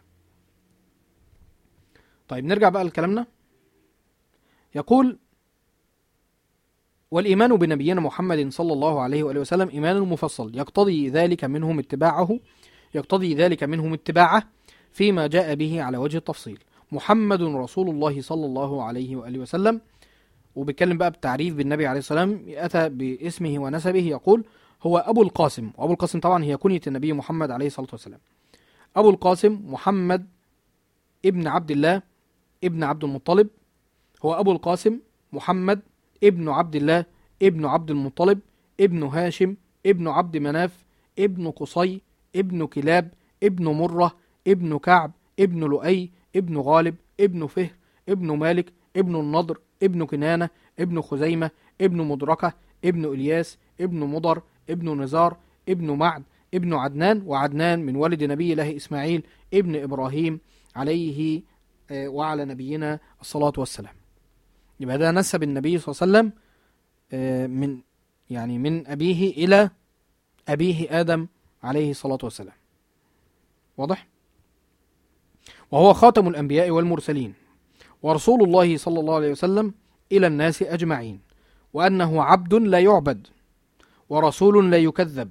طيب نرجع بقى لكلامنا يقول والإيمان بنبينا محمد صلى الله عليه وآله وسلم إيمان مفصل يقتضي ذلك منهم اتباعه يقتضي ذلك منهم اتباعه فيما جاء به على وجه التفصيل محمد رسول الله صلى الله عليه وآله وسلم وبيتكلم بقى بالتعريف بالنبي عليه السلام أتى باسمه ونسبه يقول هو أبو القاسم وأبو القاسم طبعا هي كنية النبي محمد عليه الصلاة والسلام أبو القاسم محمد ابن عبد الله ابن عبد المطلب هو أبو القاسم محمد ابن عبد الله ابن عبد المطلب ابن هاشم ابن عبد مناف ابن قصي ابن كلاب ابن مرة ابن كعب ابن لؤي ابن غالب ابن فهر ابن مالك ابن النضر ابن كنانة ابن خزيمة ابن مدركة ابن إلياس ابن مضر ابن نزار ابن معد ابن عدنان وعدنان من ولد نبي الله إسماعيل ابن إبراهيم عليه آه، وعلى نبينا الصلاة والسلام يبقى ده نسب النبي صلى الله عليه وسلم آه، من يعني من أبيه إلى أبيه آدم عليه الصلاة والسلام واضح؟ وهو خاتم الأنبياء والمرسلين ورسول الله صلى الله عليه وسلم إلى الناس أجمعين وأنه عبد لا يعبد ورسول لا يكذب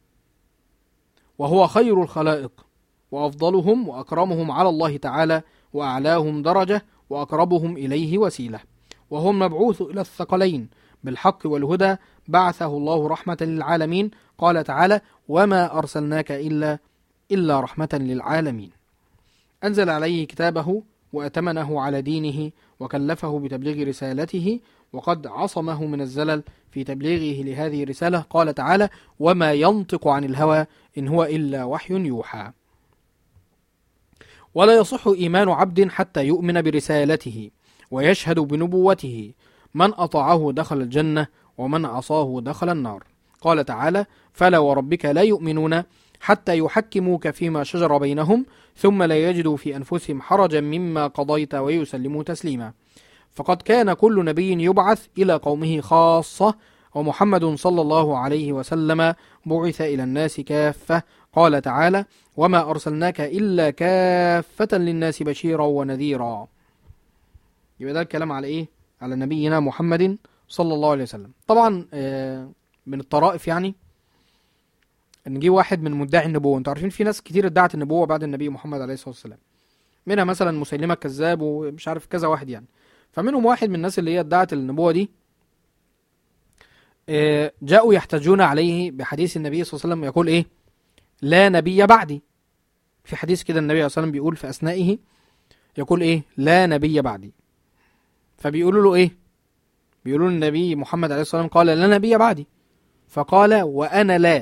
وهو خير الخلائق وأفضلهم وأكرمهم على الله تعالى وأعلاهم درجة وأقربهم إليه وسيلة وهو المبعوث إلى الثقلين بالحق والهدى بعثه الله رحمة للعالمين قال تعالى وما أرسلناك إلا إلا رحمة للعالمين أنزل عليه كتابه وأتمنه على دينه وكلفه بتبليغ رسالته وقد عصمه من الزلل في تبليغه لهذه الرسالة قال تعالى وما ينطق عن الهوى إن هو إلا وحي يوحى ولا يصح إيمان عبد حتى يؤمن برسالته ويشهد بنبوته من أطاعه دخل الجنة ومن عصاه دخل النار قال تعالى فلا وربك لا يؤمنون حتى يحكموك فيما شجر بينهم ثم لا يجدوا في أنفسهم حرجا مما قضيت ويسلموا تسليما فقد كان كل نبي يبعث إلى قومه خاصة ومحمد صلى الله عليه وسلم بعث إلى الناس كافة قال تعالى وما أرسلناك إلا كافة للناس بشيرا ونذيرا يبقى ده الكلام على إيه؟ على نبينا محمد صلى الله عليه وسلم طبعا آه، من الطرائف يعني ان نجيب واحد من مدعي النبوه انتوا عارفين في ناس كتير ادعت النبوه بعد النبي محمد عليه الصلاه والسلام منها مثلا مسيلمه الكذاب ومش عارف كذا واحد يعني فمنهم واحد من الناس اللي هي ادعت النبوه دي آه، جاءوا يحتجون عليه بحديث النبي صلى الله عليه وسلم يقول ايه لا نبي بعدي في حديث كده النبي صلى الله عليه وسلم بيقول في اثنائه يقول ايه لا نبي بعدي فبيقولوا له ايه بيقولوا النبي محمد عليه الصلاه والسلام قال لا نبي بعدي فقال وانا لا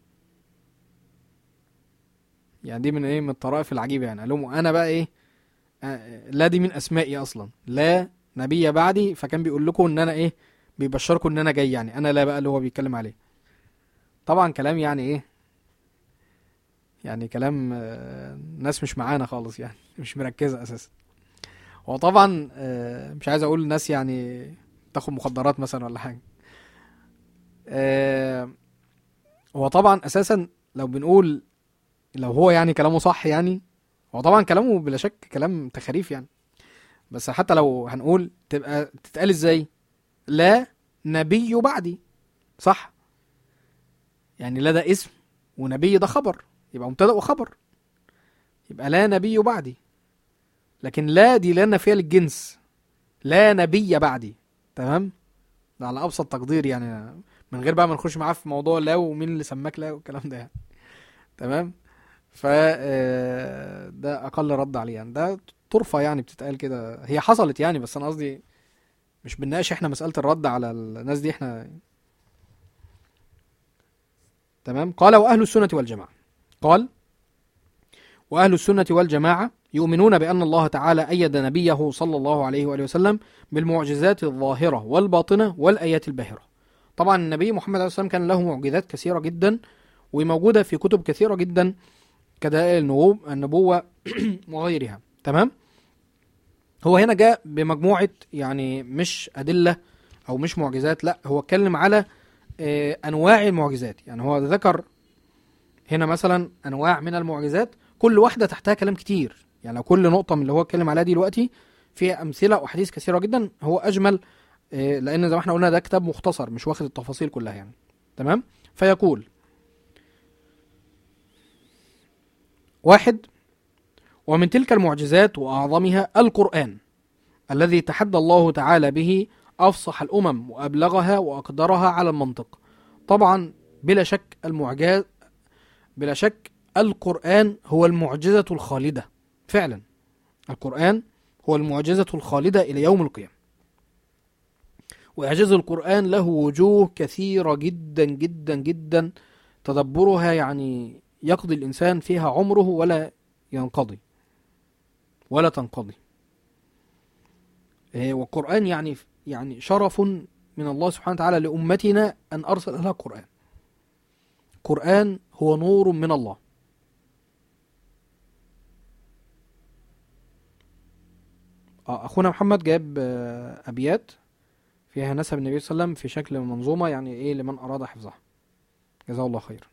يعني دي من ايه من الطرائف العجيبه يعني قال لهم انا بقى ايه آه، لا دي من اسمائي اصلا لا نبي بعدي فكان بيقول لكم ان انا ايه بيبشركم ان انا جاي يعني انا لا بقى اللي هو بيتكلم عليه طبعا كلام يعني ايه يعني كلام آه، ناس مش معانا خالص يعني مش مركزه اساسا هو طبعا آه، مش عايز اقول ناس يعني تاخد مخدرات مثلا ولا حاجه آه، هو طبعا اساسا لو بنقول لو هو يعني كلامه صح يعني هو طبعا كلامه بلا شك كلام تخاريف يعني بس حتى لو هنقول تبقى تتقال ازاي لا نبي بعدي صح يعني لا ده اسم ونبي ده خبر يبقى مبتدا وخبر يبقى لا نبي بعدي لكن لا دي لا نافيه للجنس لا نبي بعدي تمام ده على ابسط تقدير يعني من غير بقى ما نخش معاه في موضوع لا ومين اللي سماك لا والكلام ده يعني تمام ف آه، ده اقل رد عليه يعني ده طرفه يعني بتتقال كده هي حصلت يعني بس انا قصدي مش بنناقش احنا مساله الرد على الناس دي احنا تمام قال واهل السنه والجماعه قال واهل السنه والجماعه يؤمنون بان الله تعالى ايد نبيه صلى الله عليه واله وسلم بالمعجزات الظاهره والباطنه والايات الباهره طبعا النبي محمد عليه الصلاه والسلام كان له معجزات كثيره جدا وموجوده في كتب كثيره جدا كدلائل النبوة النبوة وغيرها تمام هو هنا جاء بمجموعة يعني مش أدلة أو مش معجزات لا هو اتكلم على آه، أنواع المعجزات يعني هو ذكر هنا مثلا أنواع من المعجزات كل واحدة تحتها كلام كتير يعني لو كل نقطة من اللي هو اتكلم عليها دي دلوقتي فيها أمثلة وأحاديث كثيرة جدا هو أجمل آه، لأن زي ما احنا قلنا ده كتاب مختصر مش واخد التفاصيل كلها يعني تمام فيقول واحد ومن تلك المعجزات وأعظمها القرآن الذي تحدى الله تعالى به أفصح الأمم وأبلغها وأقدرها على المنطق طبعا بلا شك المعجز بلا شك القرآن هو المعجزة الخالدة فعلا القرآن هو المعجزة الخالدة إلى يوم القيامة وإعجاز القرآن له وجوه كثيرة جدا جدا جدا تدبرها يعني يقضي الإنسان فيها عمره ولا ينقضي ولا تنقضي إيه، والقرآن يعني يعني شرف من الله سبحانه وتعالى لأمتنا أن أرسل لها قرآن قرآن هو نور من الله آه، أخونا محمد جاب آه، أبيات فيها نسب النبي صلى الله عليه وسلم في شكل منظومة يعني إيه لمن أراد حفظها جزاه الله خير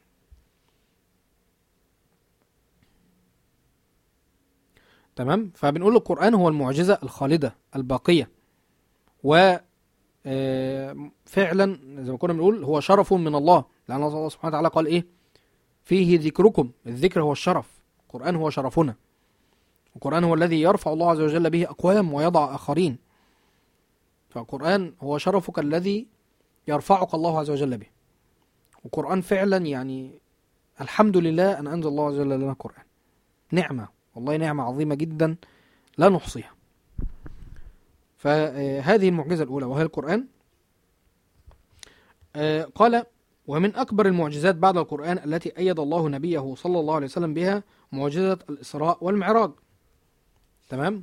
تمام فبنقول القرآن هو المعجزة الخالدة الباقية و آه، فعلا زي ما كنا بنقول هو شرف من الله لأن الله سبحانه وتعالى قال إيه فيه ذكركم الذكر هو الشرف القرآن هو شرفنا القرآن هو الذي يرفع الله عز وجل به أقوام ويضع آخرين فالقرآن هو شرفك الذي يرفعك الله عز وجل به والقرآن فعلا يعني الحمد لله أن أنزل الله عز وجل لنا القرآن نعمة والله نعمة عظيمة جدا لا نحصيها فهذه المعجزة الأولى وهي القرآن آه، قال ومن أكبر المعجزات بعد القرآن التي أيد الله نبيه صلى الله عليه وسلم بها معجزة الإسراء والمعراج تمام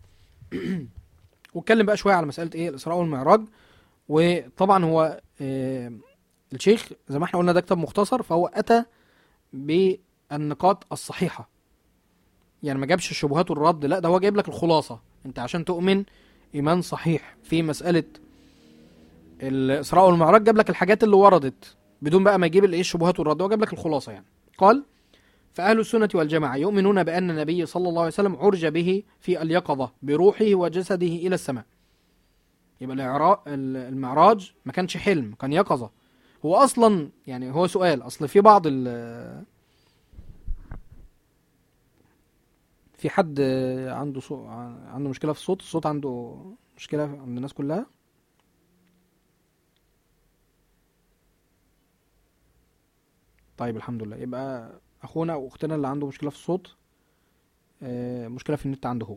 واتكلم بقى شوية على مسألة إيه الإسراء والمعراج وطبعا هو آه، الشيخ زي ما احنا قلنا ده كتاب مختصر فهو أتى بالنقاط الصحيحة يعني ما جابش الشبهات والرد لا ده هو جايب لك الخلاصة انت عشان تؤمن إيمان صحيح في مسألة الإسراء والمعراج جاب لك الحاجات اللي وردت بدون بقى ما يجيب الايه الشبهات والرد هو جاب لك الخلاصة يعني قال فأهل السنة والجماعة يؤمنون بأن النبي صلى الله عليه وسلم عرج به في اليقظة بروحه وجسده إلى السماء يبقى الإعراء المعراج ما كانش حلم كان يقظة هو أصلا يعني هو سؤال أصل في بعض ال في حد عنده صو... عنده مشكلة في الصوت الصوت عنده مشكلة عند الناس كلها طيب الحمد لله يبقى اخونا او اختنا اللي عنده مشكله في الصوت آه، مشكله في النت عنده هو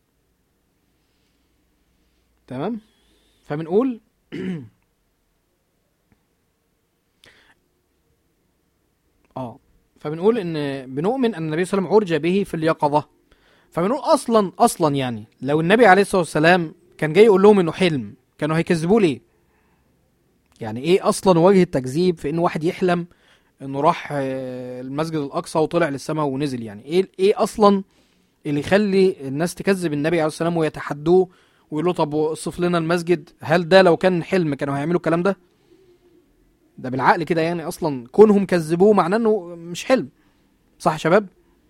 تمام فبنقول اه فبنقول ان بنؤمن ان النبي صلى الله عليه وسلم عرج به في اليقظه فبنقول اصلا اصلا يعني لو النبي عليه الصلاه والسلام كان جاي يقول لهم انه حلم كانوا هيكذبوه ليه يعني ايه اصلا وجه التكذيب في ان واحد يحلم انه راح آه، المسجد الاقصى وطلع للسماء ونزل يعني ايه ايه اصلا اللي يخلي الناس تكذب النبي عليه السلام ويتحدوه ويقولوا طب اوصف لنا المسجد هل ده لو كان حلم كانوا هيعملوا الكلام ده ده بالعقل كده يعني اصلا كونهم كذبوه معناه انه مش حلم صح يا شباب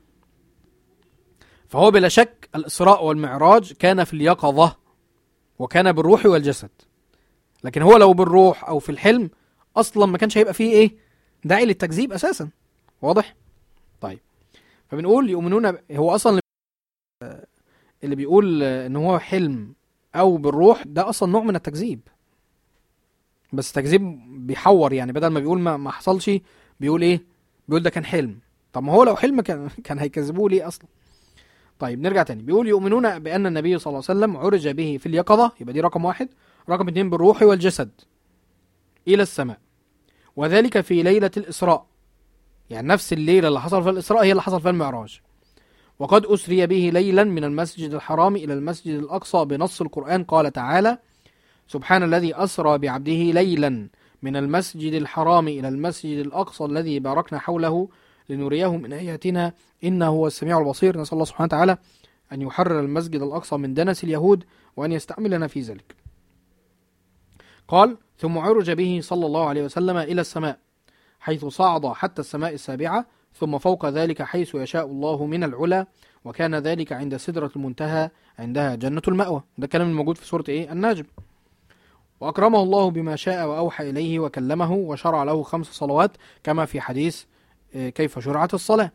فهو بلا شك الاسراء والمعراج كان في اليقظه وكان بالروح والجسد لكن هو لو بالروح او في الحلم اصلا ما كانش هيبقى فيه ايه داعي للتكذيب اساسا واضح طيب فبنقول يؤمنون ب- هو اصلا اللي بيقول ان هو حلم او بالروح ده اصلا نوع من التكذيب بس تكذيب بيحور يعني بدل ما بيقول ما, ما حصلش بيقول ايه بيقول ده كان حلم طب ما هو لو حلم كان كان هيكذبوه ليه اصلا طيب نرجع تاني بيقول يؤمنون بان النبي صلى الله عليه وسلم عرج به في اليقظه يبقى دي رقم واحد رقم اتنين بالروح والجسد الى السماء وذلك في ليلة الإسراء يعني نفس الليلة اللي حصل فيها الإسراء هي اللي حصل فيها المعراج وقد أسري به ليلا من المسجد الحرام إلى المسجد الأقصى بنص القرآن قال تعالى سبحان الذي أسرى بعبده ليلا من المسجد الحرام إلى المسجد الأقصى الذي باركنا حوله لنريه من آياتنا إنه هو السميع البصير نسأل الله سبحانه وتعالى أن يحرر المسجد الأقصى من دنس اليهود وأن يستعملنا في ذلك قال ثم عرج به صلى الله عليه وسلم إلى السماء حيث صعد حتى السماء السابعة ثم فوق ذلك حيث يشاء الله من العلا وكان ذلك عند سدرة المنتهى عندها جنة المأوى ده كلام الموجود في سورة إيه النجم وأكرمه الله بما شاء وأوحى إليه وكلمه وشرع له خمس صلوات كما في حديث آه، كيف شرعت الصلاة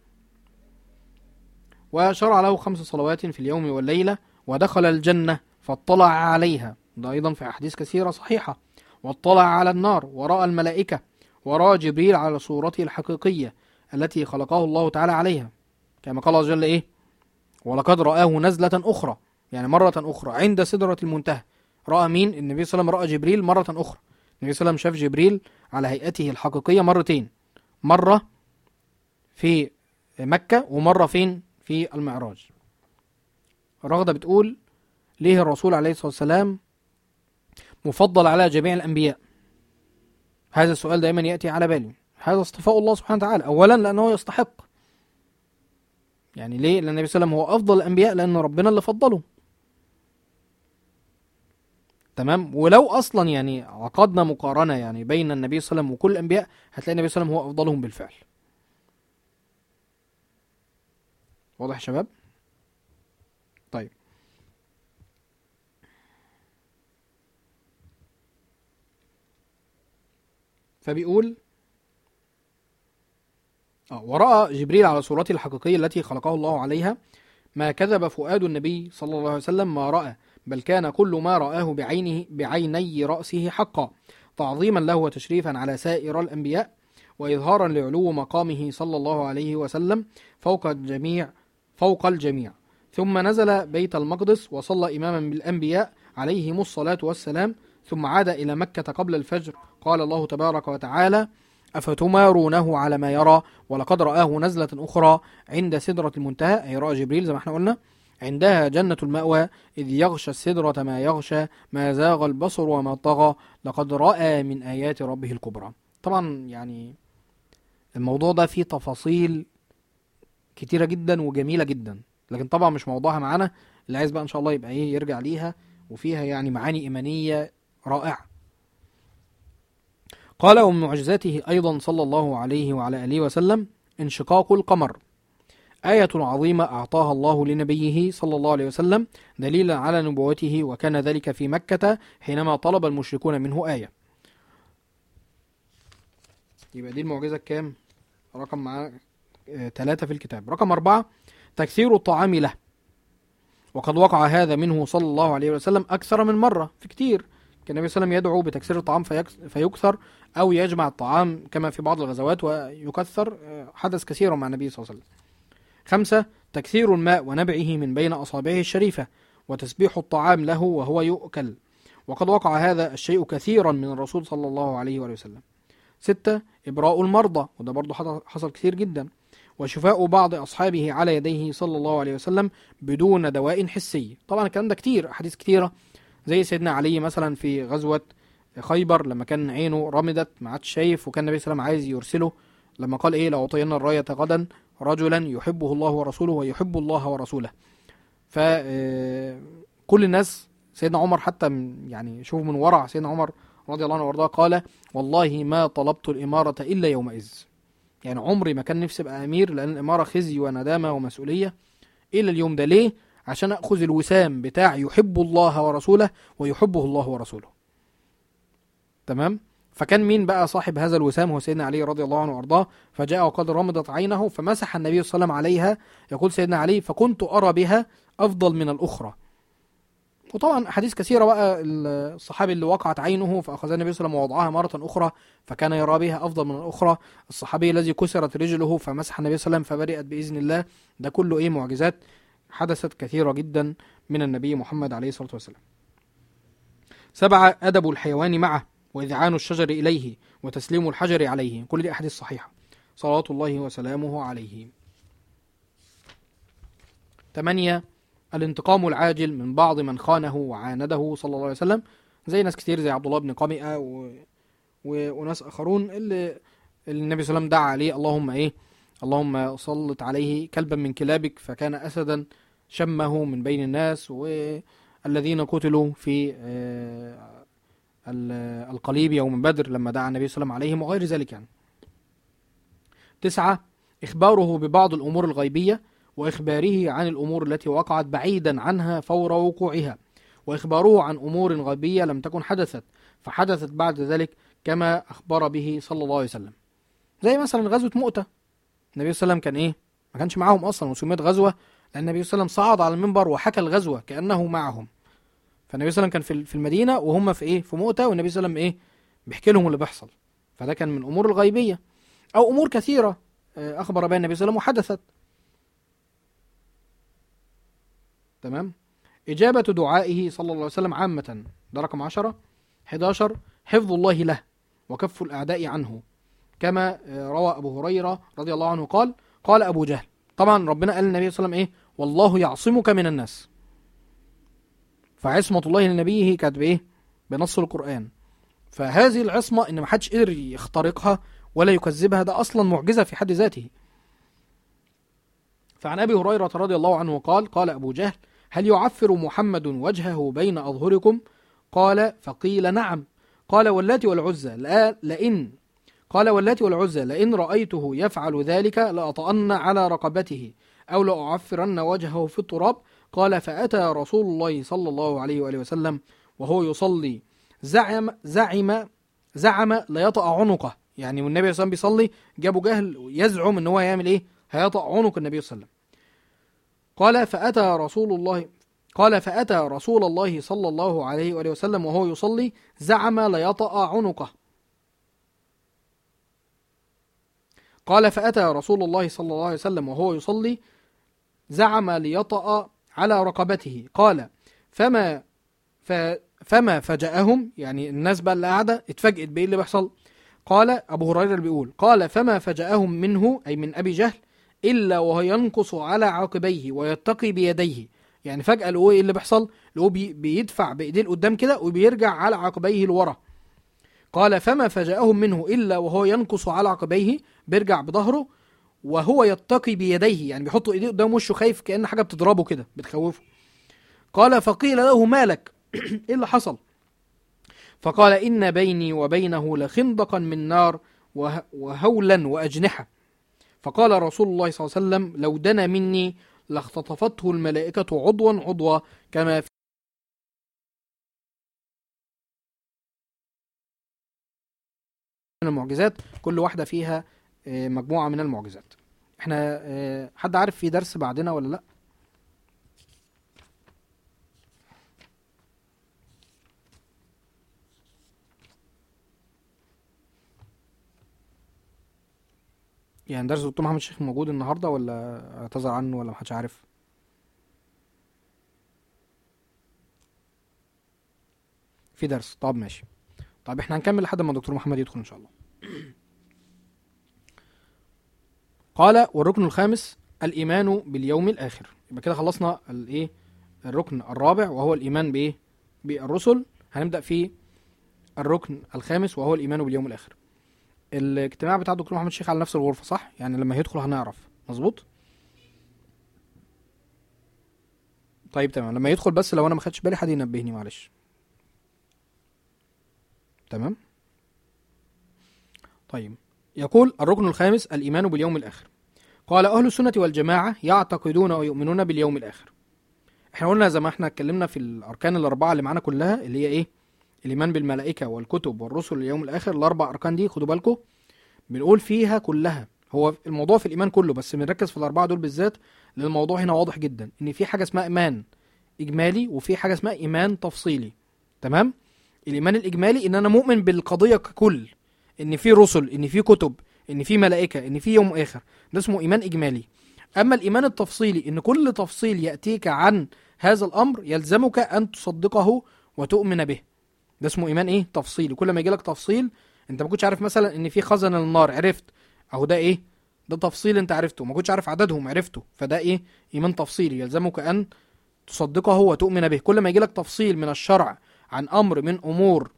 وشرع له خمس صلوات في اليوم والليلة ودخل الجنة فاطلع عليها ده أيضا في أحاديث كثيرة صحيحة واطلع على النار ورأى الملائكة ورأى جبريل على صورته الحقيقية التي خلقه الله تعالى عليها كما قال الله جل إيه ولقد رآه نزلة أخرى يعني مرة أخرى عند سدرة المنتهى رأى مين النبي صلى الله عليه وسلم رأى جبريل مرة أخرى النبي صلى الله عليه وسلم شاف جبريل على هيئته الحقيقية مرتين مرة في مكة ومرة فين في المعراج رغدة بتقول ليه الرسول عليه الصلاة والسلام مفضل على جميع الأنبياء هذا السؤال دائما يأتي على بالي هذا اصطفاء الله سبحانه وتعالى أولا لأنه يستحق يعني ليه لأن النبي صلى الله عليه وسلم هو أفضل الأنبياء لأن ربنا اللي فضله تمام ولو أصلا يعني عقدنا مقارنة يعني بين النبي صلى الله عليه وسلم وكل الأنبياء هتلاقي النبي صلى الله عليه وسلم هو أفضلهم بالفعل واضح يا شباب طيب فبيقول آه ورأى جبريل على صورته الحقيقية التي خلقه الله عليها ما كذب فؤاد النبي صلى الله عليه وسلم ما رأى بل كان كل ما رآه بعينه بعيني رأسه حقا تعظيما له وتشريفا على سائر الأنبياء وإظهارا لعلو مقامه صلى الله عليه وسلم فوق الجميع فوق الجميع ثم نزل بيت المقدس وصلى إماما بالأنبياء عليهم الصلاة والسلام ثم عاد إلى مكة قبل الفجر قال الله تبارك وتعالى أفتمارونه على ما يرى ولقد رآه نزلة أخرى عند سدرة المنتهى أي رأى جبريل زي ما احنا قلنا عندها جنة المأوى إذ يغشى السدرة ما يغشى ما زاغ البصر وما طغى لقد رأى من آيات ربه الكبرى طبعا يعني الموضوع ده فيه تفاصيل كتيرة جدا وجميلة جدا لكن طبعا مش موضوعها معانا اللي عايز بقى ان شاء الله يبقى ايه يرجع ليها وفيها يعني معاني ايمانية رائعة قال ومن معجزاته ايضا صلى الله عليه وعلى اله وسلم انشقاق القمر آية عظيمة أعطاها الله لنبيه صلى الله عليه وسلم دليلا على نبوته وكان ذلك في مكة حينما طلب المشركون منه آية يبقى دي المعجزة كام؟ رقم معاه ثلاثة في الكتاب رقم أربعة تكثير الطعام له وقد وقع هذا منه صلى الله عليه وسلم أكثر من مرة في كتير كان النبي صلى الله عليه وسلم يدعو بتكثير الطعام فيكس- فيكثر أو يجمع الطعام كما في بعض الغزوات ويكثر آه، حدث كثيرا مع النبي صلى الله عليه وسلم خمسة تكثير الماء ونبعه من بين أصابعه الشريفة وتسبيح الطعام له وهو يؤكل وقد وقع هذا الشيء كثيرا من الرسول صلى الله عليه وآله وسلم ستة إبراء المرضى وده برضو حصل- حصل كثير جدا وشفاء بعض أصحابه على يديه صلى الله عليه وسلم بدون دواء حسي طبعا الكلام ده كتير أحاديث كتيرة زي سيدنا علي مثلا في غزوة خيبر لما كان عينه رمدت ما عادش شايف وكان النبي صلى الله عليه وسلم عايز يرسله لما قال ايه لأعطينا الراية غدا رجلا يحبه الله ورسوله ويحب الله ورسوله ف آه، كل الناس سيدنا عمر حتى من يعني شوف من ورع سيدنا عمر رضي الله عنه وارضاه قال والله ما طلبت الإمارة إلا يومئذ يعني عمري ما كان نفسي ابقى امير لان الاماره خزي وندامه ومسؤوليه الى اليوم ده ليه عشان اخذ الوسام بتاع يحب الله ورسوله ويحبه الله ورسوله تمام فكان مين بقى صاحب هذا الوسام هو سيدنا علي رضي الله عنه وارضاه فجاء وقد رمضت عينه فمسح النبي صلى الله عليه وسلم عليها يقول سيدنا علي فكنت ارى بها افضل من الاخرى وطبعا احاديث كثيره بقى الصحابي اللي وقعت عينه فاخذها النبي صلى الله عليه وسلم ووضعها مره اخرى فكان يرى بها افضل من الاخرى الصحابي الذي كسرت رجله فمسح النبي صلى الله عليه وسلم فبرئت باذن الله ده كله ايه معجزات حدثت كثيره جدا من النبي محمد عليه الصلاه والسلام سبعة أدب الحيوان معه وإذعان الشجر إليه وتسليم الحجر عليه كل دي أحاديث صحيحة صلوات الله وسلامه عليه ثمانية الانتقام العاجل من بعض من خانه وعانده صلى الله عليه وسلم زي ناس كتير زي عبد الله بن قمئة و... و... وناس آخرون اللي اللي النبي صلى الله عليه وسلم دعا عليه اللهم إيه اللهم سلط عليه كلبا من كلابك فكان أسدا شمه من بين الناس والذين قتلوا في آه، ال- القليب يوم بدر لما دعا النبي صلى الله عليه وسلم عليهم وغير ذلك يعني تسعة إخباره ببعض الأمور الغيبية وإخباره عن الأمور التي وقعت بعيدا عنها فور وقوعها وإخباره عن أمور غيبية لم تكن حدثت فحدثت بعد ذلك كما أخبر به صلى الله عليه وسلم زي مثلا غزوة مؤتة النبي صلى الله عليه وسلم كان إيه ما كانش معاهم أصلا وسميت غزوة لأن النبي صلى الله عليه وسلم صعد على المنبر وحكى الغزوة كأنه معهم فالنبي صلى الله عليه وسلم كان في في المدينة وهم في إيه في مؤتة والنبي صلى الله عليه وسلم إيه بيحكي لهم اللي بيحصل فده كان من أمور الغيبية أو أمور كثيرة آه، أخبر بها النبي صلى الله عليه وسلم وحدثت تمام إجابة دعائه صلى الله عليه وسلم عامة ده رقم 10 11 حفظ الله له وكف الأعداء عنه كما آه، روى أبو هريرة رضي الله عنه قال قال أبو جهل طبعا ربنا قال للنبي صلى الله عليه وسلم إيه والله يعصمك من الناس فعصمة الله لنبيه كانت بإيه بنص القرآن فهذه العصمة إن محدش قدر يخترقها ولا يكذبها ده أصلا معجزة في حد ذاته فعن أبي هريرة رضي الله عنه قال قال أبو جهل هل يعفر محمد وجهه بين أظهركم قال فقيل نعم قال واللات والعزى لا لئن قال واللات والعزى لئن رأيته يفعل ذلك لأطأن على رقبته أو لأعفرن وجهه في التراب قال فأتى رسول الله صلى الله عليه وآله وسلم وهو يصلي زعم زعم زعم ليطأ عنقه يعني والنبي صلى الله عليه وسلم بيصلي جابوا جهل يزعم ان هو هيعمل ايه هيطأ عنق النبي صلى الله عليه وسلم قال فأتى رسول الله قال فأتى رسول الله صلى الله عليه وآله وسلم وهو يصلي زعم ليطأ عنقه قال فأتى رسول الله صلى الله عليه وسلم وهو يصلي زعم ليطأ على رقبته قال فما ف فما فجأهم يعني الناس بقى اللي قاعدة اتفاجئت بإيه اللي بيحصل قال أبو هريرة اللي بيقول قال فما فجأهم منه أي من أبي جهل إلا وهو ينقص على عقبيه ويتقي بيديه يعني فجأة لقوه إيه اللي بيحصل لقوه بي بيدفع بإيديه لقدام كده وبيرجع على عقبيه لورا قال فما فجأهم منه إلا وهو ينقص على عقبيه بيرجع بظهره وهو يتقي بيديه يعني بيحط ايديه قدام وشه خايف كأن حاجة بتضربه كده بتخوفه قال فقيل له مالك ايه اللي حصل فقال إن بيني وبينه لخندقا من نار وه- وهولا وأجنحة فقال رسول الله صلى الله عليه وسلم لو دنا مني لاختطفته الملائكة عضوا عضوا كما في من المعجزات كل واحدة فيها آه، مجموعة من المعجزات احنا آه، حد عارف في درس بعدنا ولا لا يعني درس الدكتور محمد الشيخ موجود النهارده ولا اعتذر عنه ولا محدش عارف في درس طب ماشي طب احنا هنكمل لحد ما الدكتور محمد يدخل ان شاء الله قال والركن الخامس الايمان باليوم الاخر يبقى كده خلصنا الايه الركن الرابع وهو الايمان بايه بالرسل هنبدا في الركن الخامس وهو الايمان باليوم الاخر الاجتماع بتاع الدكتور محمد الشيخ على نفس الغرفه صح يعني لما هيدخل هنعرف مظبوط طيب تمام لما يدخل بس لو انا ما خدتش بالي حد ينبهني معلش تمام طيب يقول الركن الخامس الإيمان باليوم الآخر قال أهل السنة والجماعة يعتقدون ويؤمنون باليوم الآخر احنا قلنا زي ما احنا اتكلمنا في الأركان الأربعة اللي معانا كلها اللي هي إيه الإيمان بالملائكة والكتب والرسل اليوم الآخر الأربع أركان دي خدوا بالكم بنقول فيها كلها هو الموضوع في الإيمان كله بس بنركز في الأربعة دول بالذات لأن الموضوع هنا واضح جدا إن في حاجة اسمها إيمان إجمالي وفي حاجة اسمها إيمان تفصيلي تمام الإيمان الإجمالي إن أنا مؤمن بالقضية ككل ان في رسل ان في كتب ان في ملائكه ان في يوم اخر ده اسمه ايمان اجمالي اما الايمان التفصيلي ان كل تفصيل ياتيك عن هذا الامر يلزمك ان تصدقه وتؤمن به ده اسمه ايمان ايه تفصيلي كل ما يجيلك تفصيل انت ما كنتش عارف مثلا ان في خزن النار عرفت اهو ده ايه ده تفصيل انت عرفته ما كنتش عارف عددهم عرفته فده ايه ايمان تفصيلي يلزمك ان تصدقه وتؤمن به كل ما يجيلك تفصيل من الشرع عن امر من امور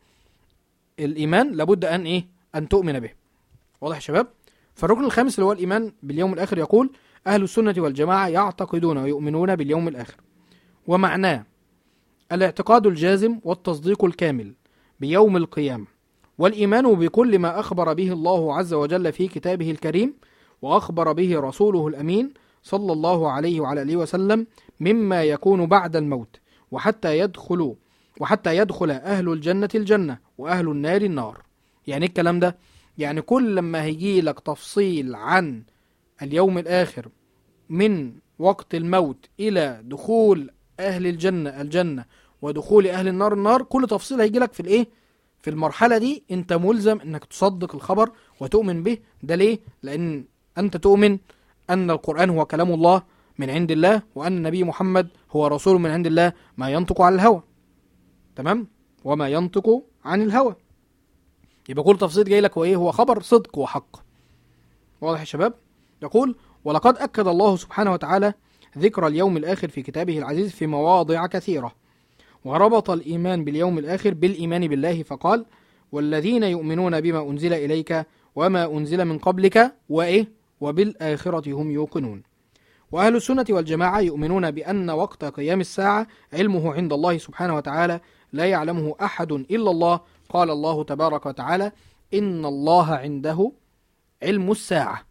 الايمان لابد ان ايه ان تؤمن به واضح يا شباب فالركن الخامس اللي هو الايمان باليوم الاخر يقول اهل السنه والجماعه يعتقدون ويؤمنون باليوم الاخر ومعناه الاعتقاد الجازم والتصديق الكامل بيوم القيامه والايمان بكل ما اخبر به الله عز وجل في كتابه الكريم واخبر به رسوله الامين صلى الله عليه وعلى اله وسلم مما يكون بعد الموت وحتى يدخلوا وحتى يدخل اهل الجنه الجنه واهل النار النار يعني ايه الكلام ده يعني كل لما هيجي لك تفصيل عن اليوم الآخر من وقت الموت إلى دخول أهل الجنة الجنة ودخول أهل النار النار كل تفصيل هيجي لك في الإيه في المرحلة دي أنت ملزم أنك تصدق الخبر وتؤمن به ده ليه لأن أنت تؤمن أن القرآن هو كلام الله من عند الله وأن النبي محمد هو رسول من عند الله ما ينطق عن الهوى تمام وما ينطق عن الهوى يبقى كل تفصيل جاي لك هو ايه هو خبر صدق وحق واضح يا شباب يقول ولقد اكد الله سبحانه وتعالى ذكر اليوم الاخر في كتابه العزيز في مواضع كثيره وربط الايمان باليوم الاخر بالايمان بالله فقال والذين يؤمنون بما انزل اليك وما انزل من قبلك وايه وبالاخره هم يوقنون واهل السنه والجماعه يؤمنون بان وقت قيام الساعه علمه عند الله سبحانه وتعالى لا يعلمه احد الا الله قال الله تبارك وتعالى إن الله عنده علم الساعة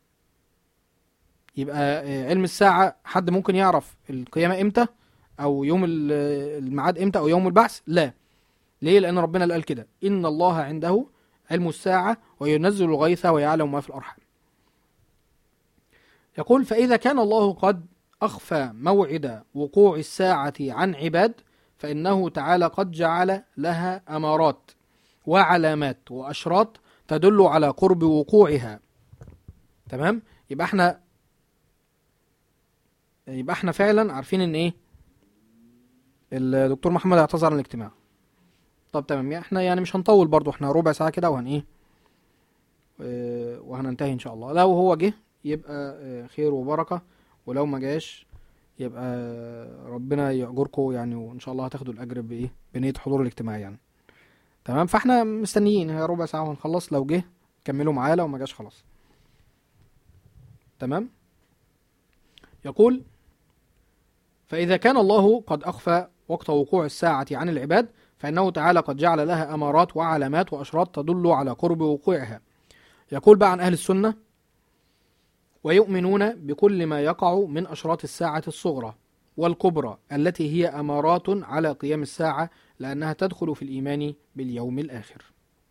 يبقى آه، علم الساعة حد ممكن يعرف القيامة إمتى أو يوم ال- الميعاد إمتى أو يوم البعث لا ليه لأن ربنا اللي قال كده إن الله عنده علم الساعة وينزل الغيث ويعلم ما في الأرحام يقول فإذا كان الله قد أخفى موعد وقوع الساعة عن عباد فإنه تعالى قد جعل لها أمارات وعلامات واشراط تدل على قرب وقوعها تمام يبقى احنا يبقى احنا فعلا عارفين ان ايه الدكتور محمد اعتذر عن الاجتماع طب تمام يعني احنا يعني مش هنطول برضو احنا ربع ساعة كده وهن ايه اه وهننتهي ان شاء الله لو هو جه يبقى اه خير وبركة ولو ما جاش يبقى ربنا يأجركم يعني وان شاء الله هتاخدوا الاجر بايه بنية حضور الاجتماع يعني تمام فاحنا مستنيين هي ربع ساعة وهنخلص لو جه كملوا معاه لو ما جاش خلاص تمام يقول فإذا كان الله قد أخفى وقت وقوع الساعة عن العباد فإنه تعالى قد جعل لها أمارات وعلامات وأشراط تدل على قرب وقوعها يقول بقى عن أهل السنة ويؤمنون بكل ما يقع من أشراط الساعة الصغرى والكبرى التي هي أمارات على قيام الساعة لأنها تدخل في الإيمان باليوم الآخر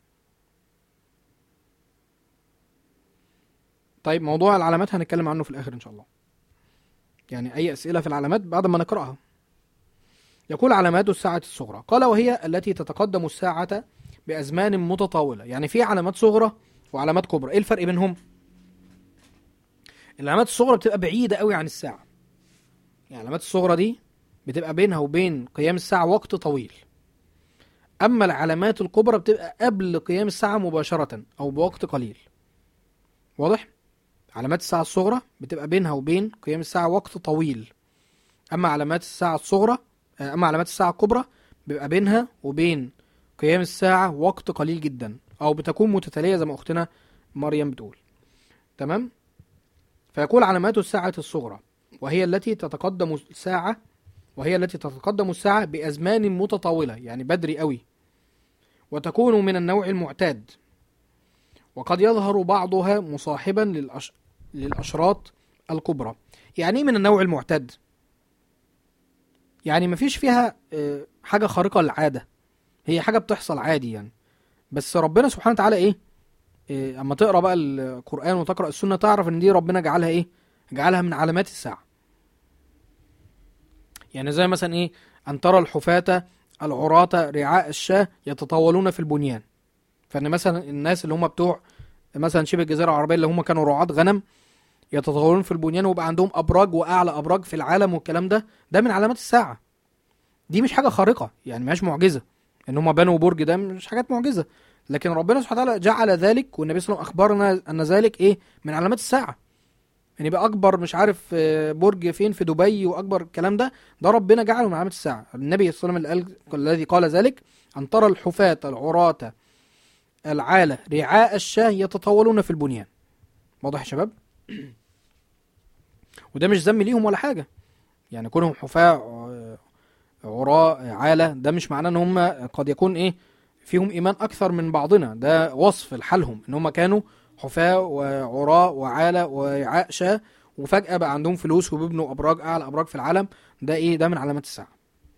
طيب موضوع العلامات هنتكلم عنه في الآخر إن شاء الله يعني أي أسئلة في العلامات بعد ما نقرأها يقول علامات الساعة الصغرى قال وهي التي تتقدم الساعة بأزمان متطاولة يعني في علامات صغرى وعلامات كبرى إيه الفرق بينهم العلامات الصغرى بتبقى بعيدة قوي عن الساعة يعني العلامات الصغرى دي بتبقى بينها وبين قيام الساعة وقت طويل أما العلامات الكبرى بتبقى قبل قيام الساعة مباشرة أو بوقت قليل واضح؟ علامات الساعة الصغرى بتبقى بينها وبين قيام الساعة وقت طويل أما علامات الساعة الصغرى أما علامات الساعة الكبرى بيبقى بينها وبين قيام الساعة وقت قليل جدا أو بتكون متتالية زي ما أختنا مريم بتقول تمام فيقول علامات الساعة الصغرى وهي التي تتقدم الساعة وهي التي تتقدم الساعة بأزمان متطاولة يعني بدري قوي وتكون من النوع المعتاد وقد يظهر بعضها مصاحبا للأش... للأشراط الكبرى يعني ايه من النوع المعتاد يعني مفيش فيها آه، حاجة خارقة للعادة هي حاجة بتحصل عادي يعني بس ربنا سبحانه وتعالى ايه إيه، اما تقرا بقى القرآن وتقرا السنة تعرف ان دي ربنا جعلها ايه جعلها من علامات الساعة يعني زي مثلا ايه ان ترى الحفاة العراة رعاء الشاة يتطاولون في البنيان فان مثلا الناس اللي هم بتوع مثلا شبه الجزيره العربيه اللي هم كانوا رعاة غنم يتطاولون في البنيان ويبقى عندهم ابراج واعلى ابراج في العالم والكلام ده ده من علامات الساعه دي مش حاجه خارقه يعني مش معجزه ان هم بنوا برج ده مش حاجات معجزه لكن ربنا سبحانه وتعالى جعل ذلك والنبي صلى الله عليه وسلم اخبرنا ان ذلك ايه من علامات الساعه يعني يبقى اكبر مش عارف آه، برج فين في دبي واكبر الكلام ده ده ربنا جعله من علامات الساعه النبي صلى الله عليه وسلم اللي قال الذي قال ذلك ان ترى الحفاة العراة العالة رعاء الشاه يتطاولون في البنيان واضح يا شباب وده مش ذم ليهم ولا حاجة يعني كونهم حفاة آه، عراء عالة ده مش معناه ان هم قد يكون ايه فيهم ايمان اكثر من بعضنا ده وصف لحالهم ان هم كانوا حفاة وعراء وعالة وعاء شاه وفجأة بقى عندهم فلوس وبيبنوا ابراج اعلى ابراج في العالم ده ايه ده من علامات الساعة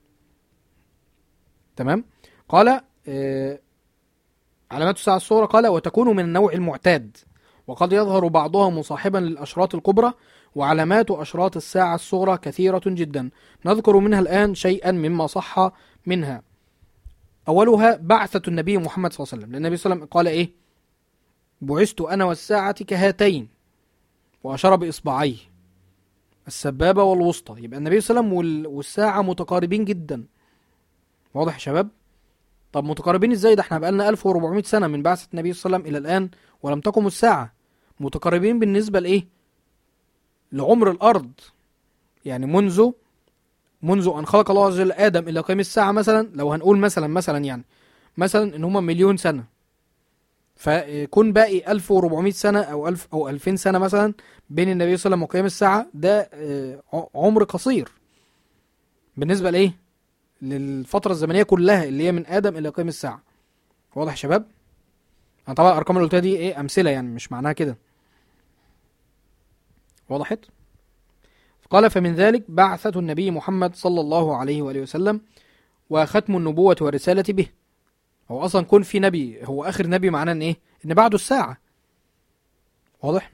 تمام قال آه علامات الساعة الصغرى قال وتكون من النوع المعتاد وقد يظهر بعضها مصاحبا للأشراط الكبرى وعلامات أشراط الساعة الصغرى كثيرة جدا نذكر منها الآن شيئا مما صح منها أولها بعثة النبي محمد صلى الله عليه وسلم لأن النبي صلى الله عليه وسلم قال إيه بعثت أنا والساعة كهاتين وأشار بإصبعيه السبابة والوسطى يبقى النبي صلى الله عليه وسلم وال- والساعة متقاربين جدا واضح يا شباب طب متقاربين ازاي ده احنا بقالنا 1400 سنة من بعثة النبي صلى الله عليه وسلم إلى الآن ولم تقم الساعة متقاربين بالنسبة لإيه لعمر الأرض يعني منذ منذ أن خلق الله عز وجل آدم إلى قيام الساعة مثلا لو هنقول مثلا مثلا يعني مثلا إن هما مليون سنة فكون باقي 1400 سنة أو 1000 أو 2000 سنة مثلا بين النبي صلى الله عليه وسلم وقيام الساعة ده آه، ع- عمر قصير بالنسبة لإيه؟ للفترة الزمنية كلها اللي هي من آدم إلى قيام الساعة واضح يا شباب؟ أنا طبعا الأرقام اللي قلتها دي إيه أمثلة يعني مش معناها كده وضحت؟ قال فمن ذلك بعثة النبي محمد صلى الله عليه وآله وسلم وختم النبوة والرسالة به هو أصلا كون في نبي هو آخر نبي معناه إن إيه؟ إن بعده الساعة واضح؟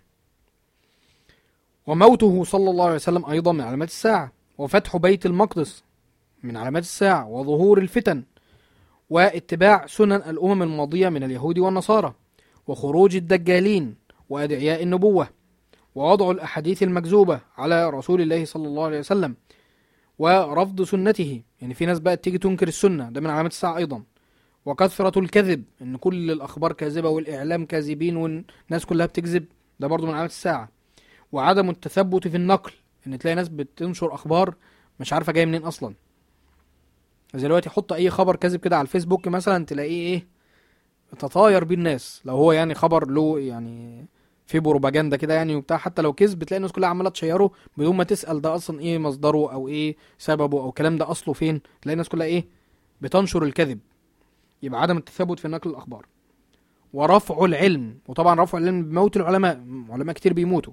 وموته صلى الله عليه وسلم أيضا من علامات الساعة وفتح بيت المقدس من علامات الساعة وظهور الفتن واتباع سنن الأمم الماضية من اليهود والنصارى وخروج الدجالين وأدعياء النبوة ووضع الأحاديث المكذوبة على رسول الله صلى الله عليه وسلم ورفض سنته يعني في ناس بقت تيجي تنكر السنة ده من علامات الساعة أيضا وكثرة الكذب إن كل الأخبار كاذبة والإعلام كاذبين والناس كلها بتكذب ده برضو من علامات الساعة وعدم التثبت في النقل إن تلاقي ناس بتنشر أخبار مش عارفة جاية منين أصلا زي دلوقتي حط أي خبر كاذب كده على الفيسبوك مثلا تلاقيه إيه تطاير بيه الناس لو هو يعني خبر له يعني في بروباجندا كده يعني وبتاع حتى لو كذب بتلاقي الناس كلها عماله تشيره بدون ما تسال ده اصلا ايه مصدره او ايه سببه او الكلام ده اصله فين تلاقي الناس كلها ايه بتنشر الكذب يبقى عدم التثبت في نقل الاخبار ورفع العلم وطبعا رفع العلم بموت العلماء علماء كتير بيموتوا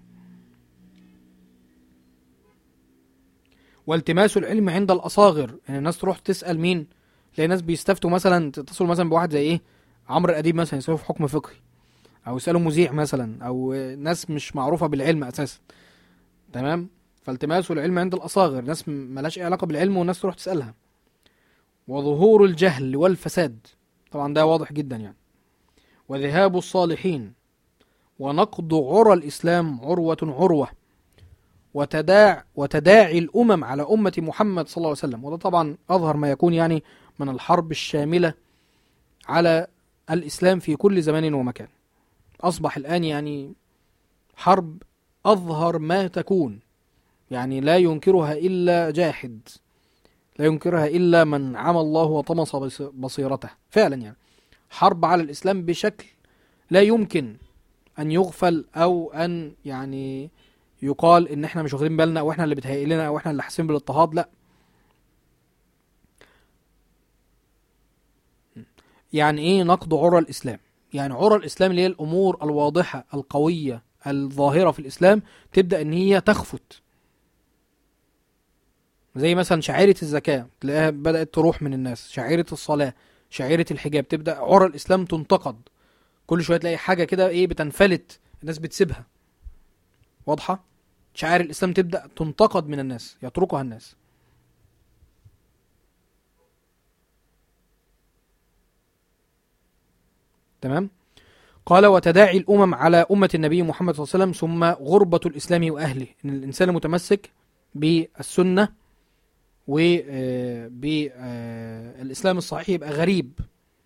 والتماس العلم عند الاصاغر يعني الناس تروح تسال مين تلاقي ناس بيستفتوا مثلا تتصلوا مثلا بواحد زي ايه عمرو اديب مثلا يسالوا في حكم فقهي او يسالوا مذيع مثلا او ناس مش معروفه بالعلم اساسا تمام فالتماس العلم عند الاصاغر ناس م- ملهاش اي علاقه بالعلم والناس تروح تسالها وظهور الجهل والفساد طبعا ده واضح جدا يعني وذهاب الصالحين ونقض عرى الاسلام عروه عروه وتداع وتداعي الامم على امه محمد صلى الله عليه وسلم وده طبعا اظهر ما يكون يعني من الحرب الشامله على الاسلام في كل زمان ومكان أصبح الآن يعني حرب أظهر ما تكون يعني لا ينكرها إلا جاحد لا ينكرها إلا من عمى الله وطمس بص- بصيرته فعلا يعني حرب على الإسلام بشكل لا يمكن أن يغفل أو أن يعني يقال إن إحنا مش واخدين بالنا أو إحنا اللي بتهيئ لنا أو إحنا اللي حاسين بالاضطهاد لا يعني إيه نقض عرى الإسلام يعني عرى الاسلام اللي هي الامور الواضحه القويه الظاهره في الاسلام تبدا ان هي تخفت زي مثلا شعيره الزكاه تلاقيها بدات تروح من الناس شعيره الصلاه شعيره الحجاب تبدا عرى الاسلام تنتقد كل شويه تلاقي حاجه كده ايه بتنفلت الناس بتسيبها واضحه شعائر الاسلام تبدا تنتقد من الناس يتركها الناس تمام قال وتداعي الأمم على أمة النبي محمد صلى الله عليه وسلم ثم غربة الإسلام وأهله إن الإنسان المتمسك بالسنة وبالإسلام الصحيح يبقى غريب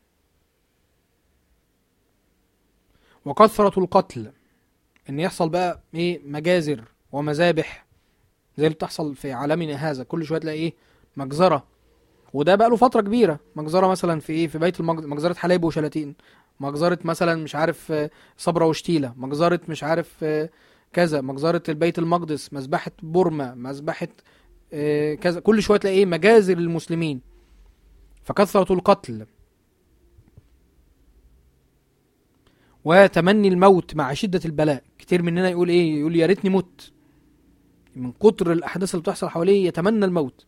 وكثرة القتل إن يحصل بقى إيه مجازر ومذابح زي اللي بتحصل في عالمنا هذا كل شوية تلاقي إيه مجزرة وده بقى له فترة كبيرة مجزرة مثلا في إيه في بيت المجزرة مجزرة حلايب وشلاتين مجزرة مثلا مش عارف آه، صبرا وشتيلة مجزرة مش عارف آه، كذا مجزرة البيت المقدس مذبحة بورما مذبحة آه، كذا كل شوية تلاقي ايه مجازر للمسلمين فكثرة القتل وتمني الموت مع شدة البلاء كتير مننا يقول ايه يقول يا ريتني مت من كتر الأحداث اللي بتحصل حواليه يتمنى الموت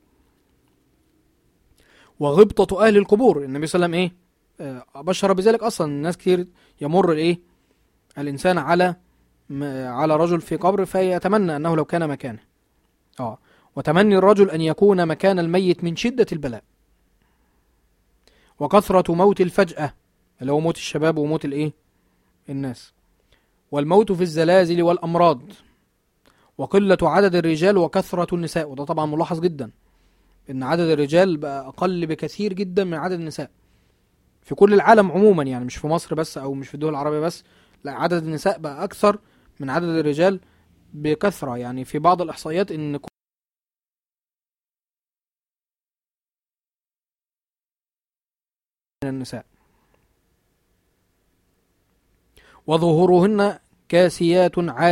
وغبطة أهل القبور النبي صلى الله عليه وسلم ايه آه، بشر بذلك اصلا الناس كتير يمر الايه الانسان على م- على رجل في قبر فيتمنى انه لو كان مكانه اه وتمني الرجل ان يكون مكان الميت من شدة البلاء وكثرة موت الفجأة اللي هو موت الشباب وموت الايه الناس والموت في الزلازل والامراض وقلة عدد الرجال وكثرة النساء وده طبعا ملاحظ جدا ان عدد الرجال بقى اقل بكثير جدا من عدد النساء في كل العالم عموما يعني مش في مصر بس او مش في الدول العربية بس لا عدد النساء بقى اكثر من عدد الرجال بكثرة يعني في بعض الاحصائيات ان كل من النساء وظهورهن كاسيات عار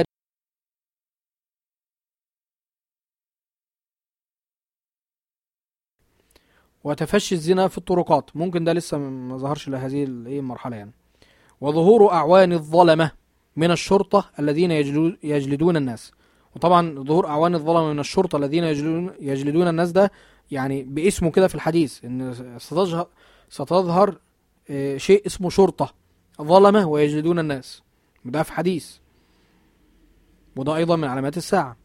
وتفشي الزنا في الطرقات ممكن ده لسه ما ظهرش لهذه الايه المرحله يعني وظهور اعوان الظلمه من الشرطه الذين يجلو- يجلدون الناس وطبعا ظهور اعوان الظلمه من الشرطه الذين يجلدون يجلدون الناس ده يعني باسمه كده في الحديث ان ستظهر ستظهر آه، شيء اسمه شرطه ظلمه ويجلدون الناس وده في حديث وده ايضا من علامات الساعه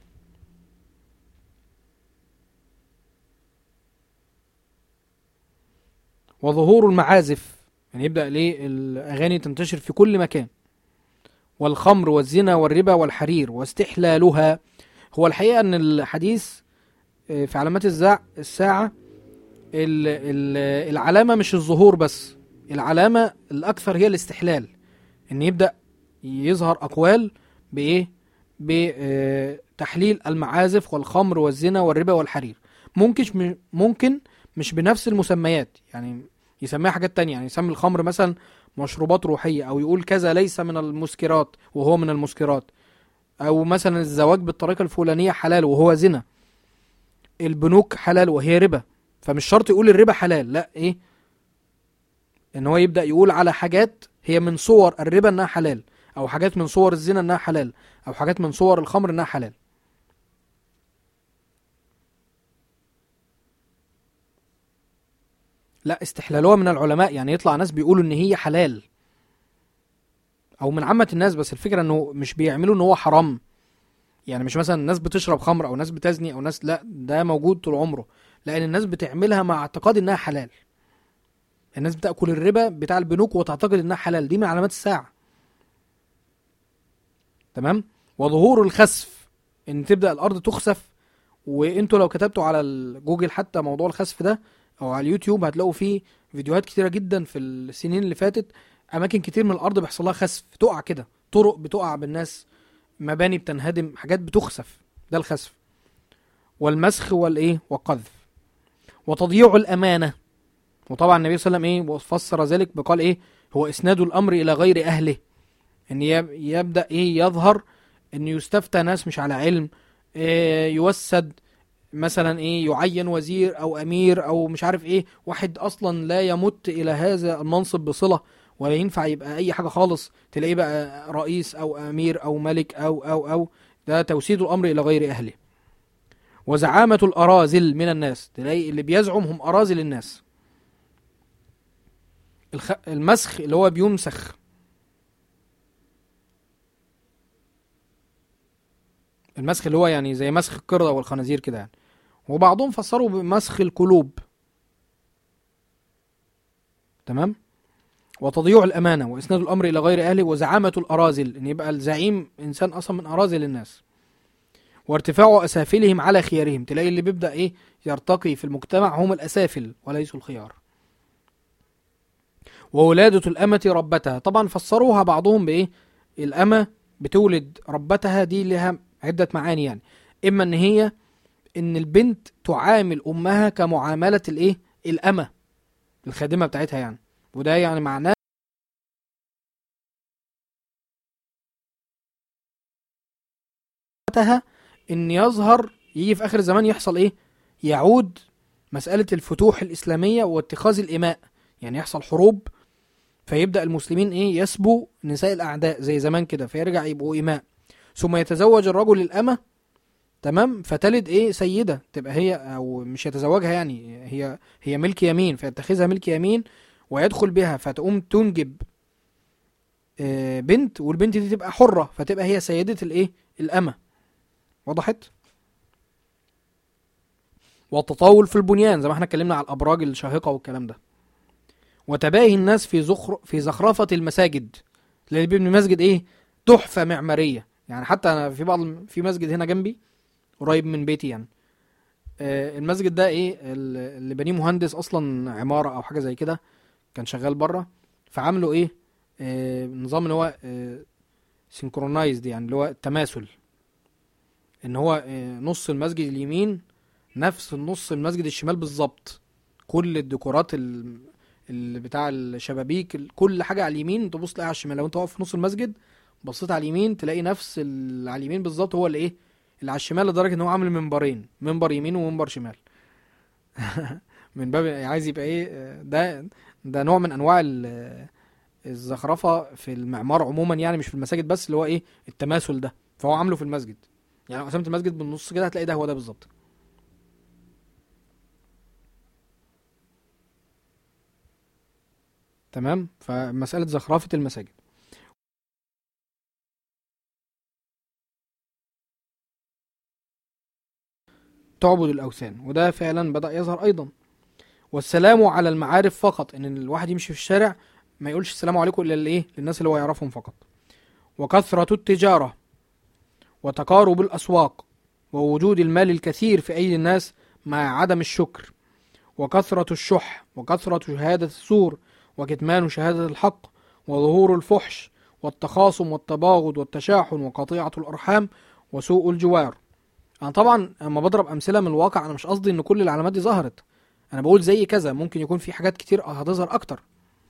وظهور المعازف يعني يبدأ ليه الأغاني تنتشر في كل مكان والخمر والزنا والربا والحرير واستحلالها هو الحقيقة أن الحديث آه، في علامات الزع- الساعة ال ال العلامة مش الظهور بس العلامة الأكثر هي الاستحلال إن يبدأ يظهر أقوال بإيه؟ بتحليل المعازف والخمر والزنا والربا والحرير ممكن ممكن مش بنفس المسميات يعني يسميها حاجات تانية يعني يسمي الخمر مثلا مشروبات روحية أو يقول كذا ليس من المسكرات وهو من المسكرات أو مثلا الزواج بالطريقة الفلانية حلال وهو زنا البنوك حلال وهي ربا فمش شرط يقول الربا حلال لا ايه ان هو يبدا يقول على حاجات هي من صور الربا انها حلال او حاجات من صور الزنا انها حلال او حاجات من صور الخمر انها حلال لا استحلالوها من العلماء يعني يطلع ناس بيقولوا ان هي حلال او من عامه الناس بس الفكره انه مش بيعملوا ان هو حرام يعني مش مثلا ناس بتشرب خمر او ناس بتزني او ناس لا ده موجود طول عمره لان الناس بتعملها مع اعتقاد انها حلال الناس بتاكل الربا بتاع البنوك وتعتقد انها حلال دي من علامات الساعه تمام وظهور الخسف ان تبدا الارض تخسف وانتوا لو كتبتوا على جوجل حتى موضوع الخسف ده او على اليوتيوب هتلاقوا فيه فيديوهات كتيره جدا في السنين اللي فاتت اماكن كتير من الارض بيحصل لها خسف تقع كده طرق بتقع بالناس مباني بتنهدم حاجات بتخسف ده الخسف والمسخ والايه والقذف وتضييع الامانه وطبعا النبي صلى الله عليه وسلم ايه فسر ذلك بقال ايه هو اسناد الامر الى غير اهله ان يبدا ايه يظهر ان يستفتى ناس مش على علم إيه يوسد مثلا ايه يعين وزير او امير او مش عارف ايه واحد اصلا لا يمت الى هذا المنصب بصله ولا ينفع يبقى اي حاجه خالص تلاقيه بقى رئيس او امير او ملك او او او ده توسيد الامر الى غير اهله وزعامة الأراذل من الناس تلاقي اللي بيزعم هم أراذل الناس الخ... المسخ اللي هو بيمسخ المسخ اللي هو يعني زي مسخ القردة والخنازير كده يعني وبعضهم فسروا بمسخ القلوب تمام وتضييع الأمانة وإسناد الأمر إلى غير أهله وزعامة الأراذل إن يبقى الزعيم إنسان أصلا من أراذل الناس وارتفاع أسافلهم على خيارهم تلاقي اللي بيبدأ إيه يرتقي في المجتمع هم الأسافل وليسوا الخيار وولادة الأمة ربتها طبعا فسروها بعضهم بإيه الأمة بتولد ربتها دي لها عدة معاني يعني إما إن هي إن البنت تعامل أمها كمعاملة الإيه الأمة الخادمة بتاعتها يعني وده يعني معناه ان يظهر يجي في اخر الزمان يحصل ايه يعود مسألة الفتوح الإسلامية واتخاذ الإماء يعني يحصل حروب فيبدأ المسلمين إيه يسبوا نساء الأعداء زي زمان كده فيرجع يبقوا إماء ثم يتزوج الرجل الأمة تمام فتلد إيه سيدة تبقى هي أو مش يتزوجها يعني هي هي ملك يمين فيتخذها ملك يمين ويدخل بها فتقوم تنجب آه، بنت والبنت دي تبقى حرة فتبقى هي سيدة الإيه الأمة وضحت والتطاول في البنيان زي ما احنا اتكلمنا على الابراج الشاهقه والكلام ده وتباهي الناس في زخر في زخرفه المساجد اللي بيبني مسجد ايه تحفه معماريه يعني حتى انا في بعض في مسجد هنا جنبي قريب من بيتي يعني آه المسجد ده ايه اللي بنيه مهندس اصلا عماره او حاجه زي كده كان شغال بره فعملوا ايه آه نظام اللي هو آه سينكرونايزد يعني اللي هو التماثل ان هو آه، نص المسجد اليمين نفس النص المسجد الشمال بالظبط كل الديكورات ال... اللي بتاع الشبابيك ال- كل حاجه على اليمين تبص تلاقيها على الشمال لو انت واقف في نص المسجد بصيت على اليمين تلاقي نفس اللي على اليمين بالظبط هو اللي ايه اللي على الشمال لدرجه ان هو عامل منبرين منبر يمين ومنبر شمال من باب عايز يبقى ايه آه، ده ده نوع من انواع ال- الزخرفه في المعمار عموما يعني مش في المساجد بس اللي هو ايه التماثل ده فهو عامله في المسجد يعني لو قسمت المسجد بالنص كده هتلاقي ده هو ده بالظبط تمام فمسألة زخرفة المساجد تعبد الأوثان وده فعلا بدأ يظهر أيضا والسلام على المعارف فقط إن الواحد يمشي في الشارع ما يقولش السلام عليكم إلا لإيه للناس اللي هو يعرفهم فقط وكثرة التجارة وتقارب الأسواق ووجود المال الكثير في أيدي الناس مع عدم الشكر وكثرة الشح وكثرة شهادة السور وكتمان شهادة الحق وظهور الفحش والتخاصم والتباغض والتشاحن وقطيعة الأرحام وسوء الجوار أنا طبعا لما بضرب أمثلة من الواقع أنا مش قصدي إن كل العلامات دي ظهرت أنا بقول زي كذا ممكن يكون في حاجات كتير هتظهر أكتر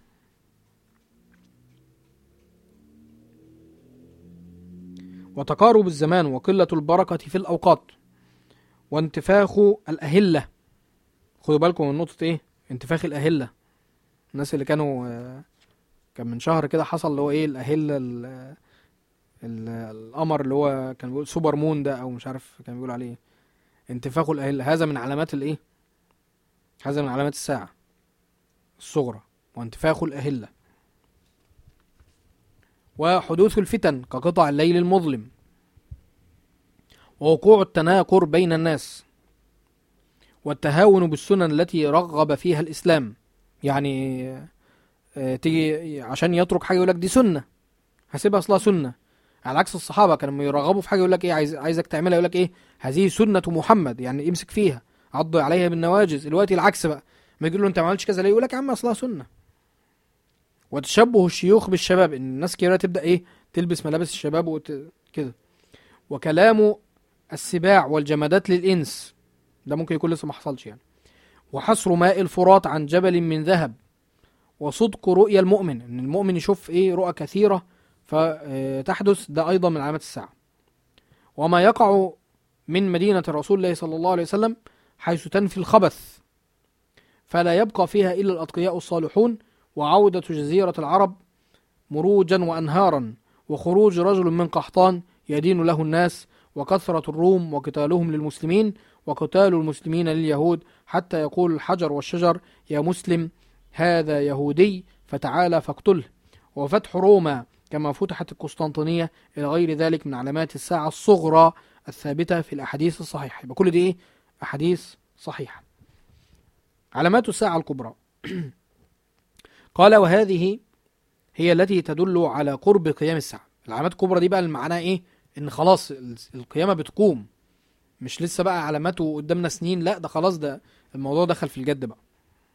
وتقارب الزمان وقلة البركة في الأوقات وانتفاخ الأهلة خدوا بالكم من نقطة إيه انتفاخ الأهلة الناس اللي كانوا آه، كان من شهر كده حصل اللي هو إيه الأهلة ال- ال- القمر اللي هو كان بيقول سوبر مون ده أو مش عارف كان بيقول عليه انتفاخ الأهلة هذا من علامات الإيه هذا من علامات الساعة الصغرى وانتفاخ الأهلة وحدوث الفتن كقطع الليل المظلم ووقوع التناكر بين الناس والتهاون بالسنن التي رغب فيها الإسلام يعني آه، تيجي عشان يترك حاجة يقولك دي سنة هسيبها أصلها سنة على عكس الصحابة كانوا لما يرغبوا في حاجة يقولك إيه عايز عايزك تعملها يقولك إيه هذه سنة محمد يعني امسك فيها عض عليها بالنواجز دلوقتي العكس بقى ما يقول له أنت ما عملتش كذا ليه يقولك يا عم أصلها سنة وتشبه الشيوخ بالشباب ان الناس كده تبدا ايه تلبس ملابس الشباب وت... كده وكلام السباع والجمادات للانس ده ممكن يكون لسه ما حصلش يعني وحصر ماء الفرات عن جبل من ذهب وصدق رؤيا المؤمن ان المؤمن يشوف ايه رؤى كثيره فتحدث ده ايضا من علامات الساعه وما يقع من مدينه رسول الله صلى الله عليه وسلم حيث تنفي الخبث فلا يبقى فيها الا الاتقياء الصالحون وعودة جزيرة العرب مروجا وأنهارا وخروج رجل من قحطان يدين له الناس وكثرة الروم وقتالهم للمسلمين وقتال المسلمين لليهود حتى يقول الحجر والشجر يا مسلم هذا يهودي فتعالى فاقتله وفتح روما كما فتحت القسطنطينية إلى غير ذلك من علامات الساعة الصغرى الثابتة في الأحاديث الصحيحة يبقى كل دي إيه؟ أحاديث صحيحة علامات الساعة الكبرى قال وهذه هي التي تدل على قرب قيام الساعة العلامات الكبرى دي بقى اللي معناها ايه ان خلاص ال- القيامة بتقوم مش لسه بقى علاماته قدامنا سنين لا ده خلاص ده الموضوع دخل في الجد بقى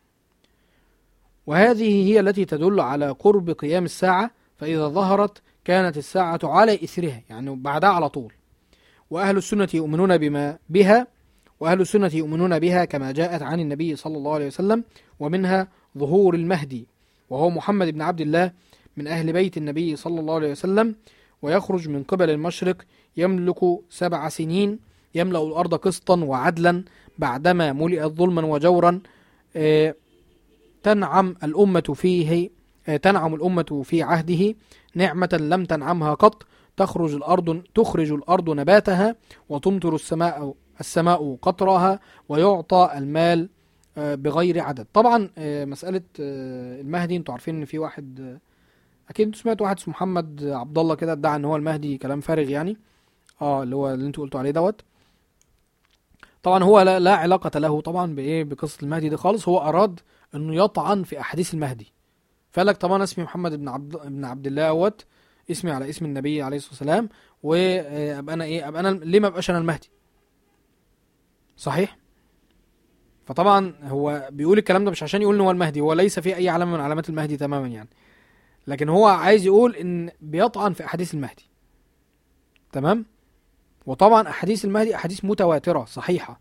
وهذه هي التي تدل على قرب قيام الساعة فإذا ظهرت كانت الساعة على إثرها يعني بعدها على طول وأهل السنة يؤمنون بما بها وأهل السنة يؤمنون بها كما جاءت عن النبي صلى الله عليه وسلم ومنها ظهور المهدي وهو محمد بن عبد الله من أهل بيت النبي صلى الله عليه وسلم ويخرج من قبل المشرق يملك سبع سنين يملأ الأرض قسطا وعدلا بعدما ملئت ظلما وجورا آه، تنعم الأمة فيه آه، تنعم الأمة في عهده نعمة لم تنعمها قط تخرج الأرض تخرج الأرض نباتها وتمطر السماء السماء قطرها ويعطى المال آه، بغير عدد طبعا آه، مسألة آه، المهدي انتوا عارفين ان في واحد آه، اكيد انتوا سمعتوا واحد اسمه محمد عبد الله كده ادعى ان هو المهدي كلام فارغ يعني اه اللي هو اللي انتوا قلتوا عليه دوت طبعا هو لا, لا علاقة له طبعا بايه بقصة المهدي دي خالص هو اراد انه يطعن في احاديث المهدي فقال لك طبعا أنا اسمي محمد بن عبد بن عبد الله اهوت اسمي على اسم النبي عليه الصلاة والسلام وابقى انا ايه ابقى انا ليه ما ابقاش انا المهدي صحيح فطبعا هو بيقول الكلام ده مش عشان يقول ان هو المهدي هو ليس فيه اي علامه من علامات المهدي تماما يعني لكن هو عايز يقول ان بيطعن في احاديث المهدي تمام وطبعا احاديث المهدي احاديث متواتره صحيحه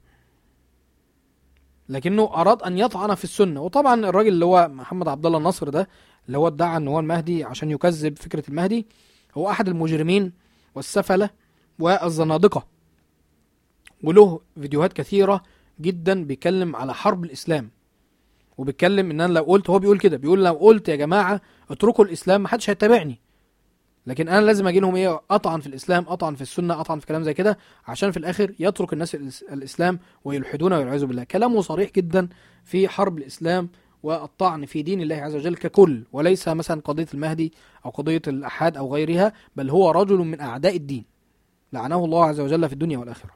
لكنه اراد ان يطعن في السنه وطبعا الراجل اللي هو محمد عبد الله النصر ده اللي هو ادعى ان هو المهدي عشان يكذب فكره المهدي هو احد المجرمين والسفله والزنادقه وله فيديوهات كثيره جدا بيتكلم على حرب الاسلام وبيتكلم ان انا لو قلت هو بيقول كده بيقول لو قلت يا جماعه اتركوا الاسلام محدش هيتبعني لكن انا لازم اجي لهم ايه اطعن في الاسلام اطعن في السنه اطعن في كلام زي كده عشان في الاخر يترك الناس الإس- الاسلام ويلحدون والعياذ بالله كلامه صريح جدا في حرب الاسلام والطعن في دين الله عز وجل ككل وليس مثلا قضيه المهدي او قضيه الاحاد او غيرها بل هو رجل من اعداء الدين لعنه الله عز وجل في الدنيا والاخره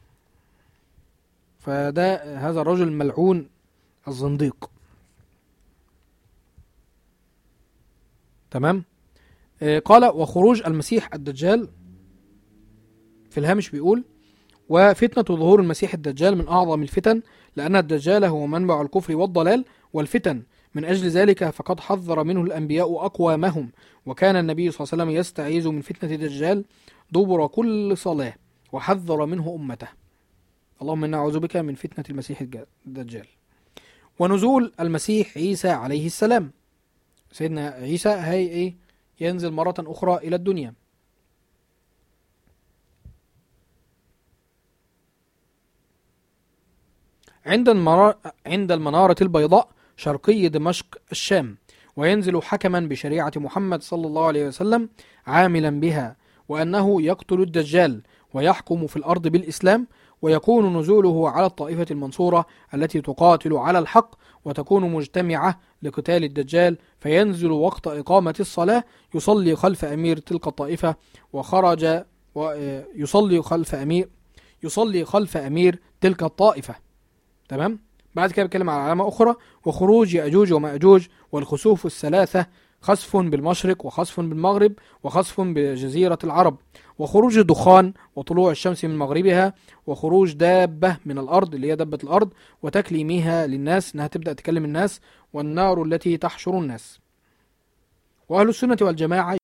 فده هذا الرجل الملعون الزنديق تمام آه، قال وخروج المسيح الدجال في الهامش بيقول وفتنة ظهور المسيح الدجال من أعظم الفتن لأن الدجال هو منبع الكفر والضلال والفتن من أجل ذلك فقد حذر منه الأنبياء أقوامهم وكان النبي صلى الله عليه وسلم يستعيذ من فتنة الدجال دبر كل صلاة وحذر منه أمته اللهم إنا نعوذ بك من فتنة المسيح الج- الدجال ونزول المسيح عيسى عليه السلام سيدنا عيسى هي إيه ينزل مرة أخرى إلى الدنيا عند المنار عند المنارة البيضاء شرقي دمشق الشام وينزل حكما بشريعة محمد صلى الله عليه وسلم عاملا بها وأنه يقتل الدجال ويحكم في الأرض بالإسلام ويكون نزوله على الطائفة المنصورة التي تقاتل على الحق وتكون مجتمعة لقتال الدجال فينزل وقت إقامة الصلاة يصلي خلف أمير تلك الطائفة وخرج ويصلي خلف أمير يصلي خلف أمير تلك الطائفة تمام بعد كده بيتكلم على علامة أخرى وخروج يأجوج ومأجوج والخسوف الثلاثة خسف بالمشرق وخسف بالمغرب وخسف بجزيرة العرب وخروج الدخان وطلوع الشمس من مغربها وخروج دابة من الأرض اللي هي دبة الأرض وتكليمها للناس إنها تبدأ تكلم الناس والنار التي تحشر الناس وأهل السنة والجماعة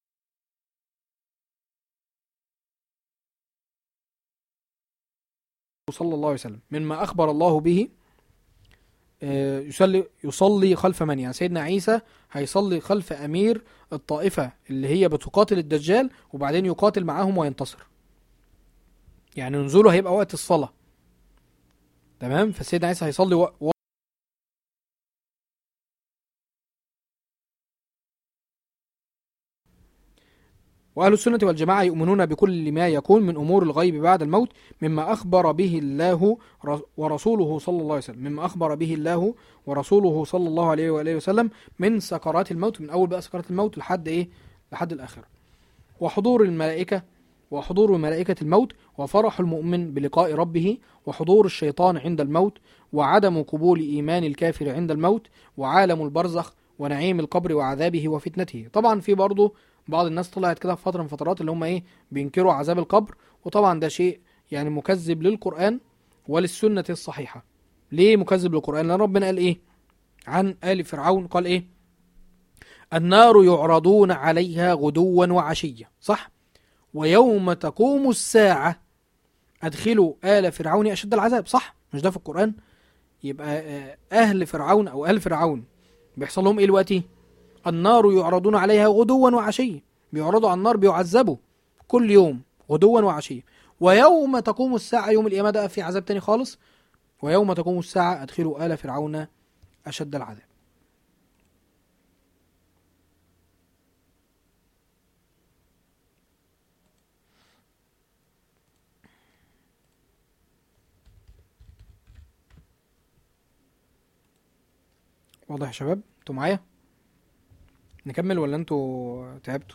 صلى الله عليه وسلم مما أخبر الله به آه، يصلي يصلي خلف من يعني سيدنا عيسى هيصلي خلف أمير الطائفة اللي هي بتقاتل الدجال وبعدين يقاتل معاهم وينتصر يعني نزوله هيبقى وقت الصلاة تمام فسيدنا عيسى هيصلي و... و... وأهل السنة والجماعة يؤمنون بكل ما يكون من أمور الغيب بعد الموت مما أخبر به الله ر- ورسوله صلى الله عليه وسلم مما أخبر به الله ورسوله صلى الله عليه وآله وسلم من سكرات الموت من أول بقى سكرات الموت لحد إيه لحد الآخرة وحضور الملائكة وحضور ملائكة الموت وفرح المؤمن بلقاء ربه وحضور الشيطان عند الموت وعدم قبول إيمان الكافر عند الموت وعالم البرزخ ونعيم القبر وعذابه وفتنته طبعا في برضه بعض الناس طلعت كده في فترة من فترات اللي هم ايه بينكروا عذاب القبر وطبعا ده شيء يعني مكذب للقرآن وللسنة الصحيحة ليه مكذب للقرآن لأن ربنا قال ايه عن آل فرعون قال ايه النار يعرضون عليها غدوا وعشيا صح ويوم تقوم الساعة أدخلوا آل فرعون أشد العذاب صح مش ده في القرآن يبقى آه، أهل فرعون أو آل فرعون بيحصل لهم إيه دلوقتي النار يعرضون عليها غدوا وعشيا بيعرضوا على النار بيعذبوا كل يوم غدوا وعشيا ويوم تقوم الساعة يوم القيامة ده في عذاب تاني خالص ويوم تقوم الساعة أدخلوا آل فرعون أشد العذاب واضح يا شباب انتوا معايا نكمل ولا انتوا تعبتوا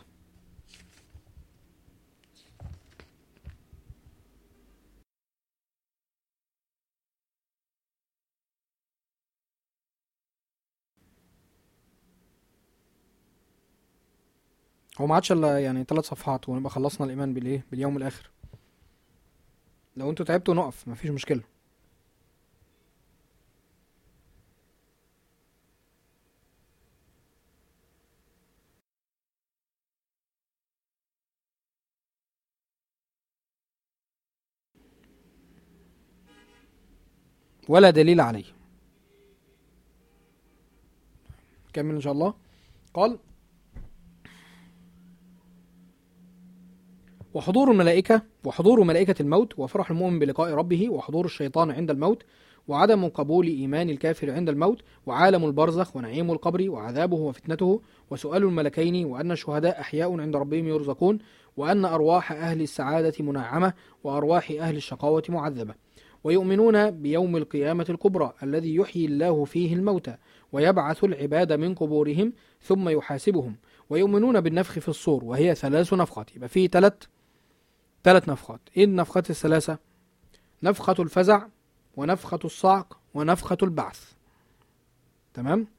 هو ما عادش الا يعني ثلاث صفحات ونبقى خلصنا الايمان بالايه باليوم الاخر لو انتوا تعبتوا نقف مفيش مشكله ولا دليل عليه كمل ان شاء الله قال وحضور الملائكة وحضور ملائكة الموت وفرح المؤمن بلقاء ربه وحضور الشيطان عند الموت وعدم قبول إيمان الكافر عند الموت وعالم البرزخ ونعيم القبر وعذابه وفتنته وسؤال الملكين وأن الشهداء أحياء عند ربهم يرزقون وأن أرواح أهل السعادة منعمة وأرواح أهل الشقاوة معذبة ويؤمنون بيوم القيامة الكبرى الذي يحيي الله فيه الموتى ويبعث العباد من قبورهم ثم يحاسبهم ويؤمنون بالنفخ في الصور وهي ثلاث نفخات يبقى في ثلاث ثلاث نفخات ايه النفخات الثلاثة نفخة الفزع ونفخة الصعق ونفخة البعث تمام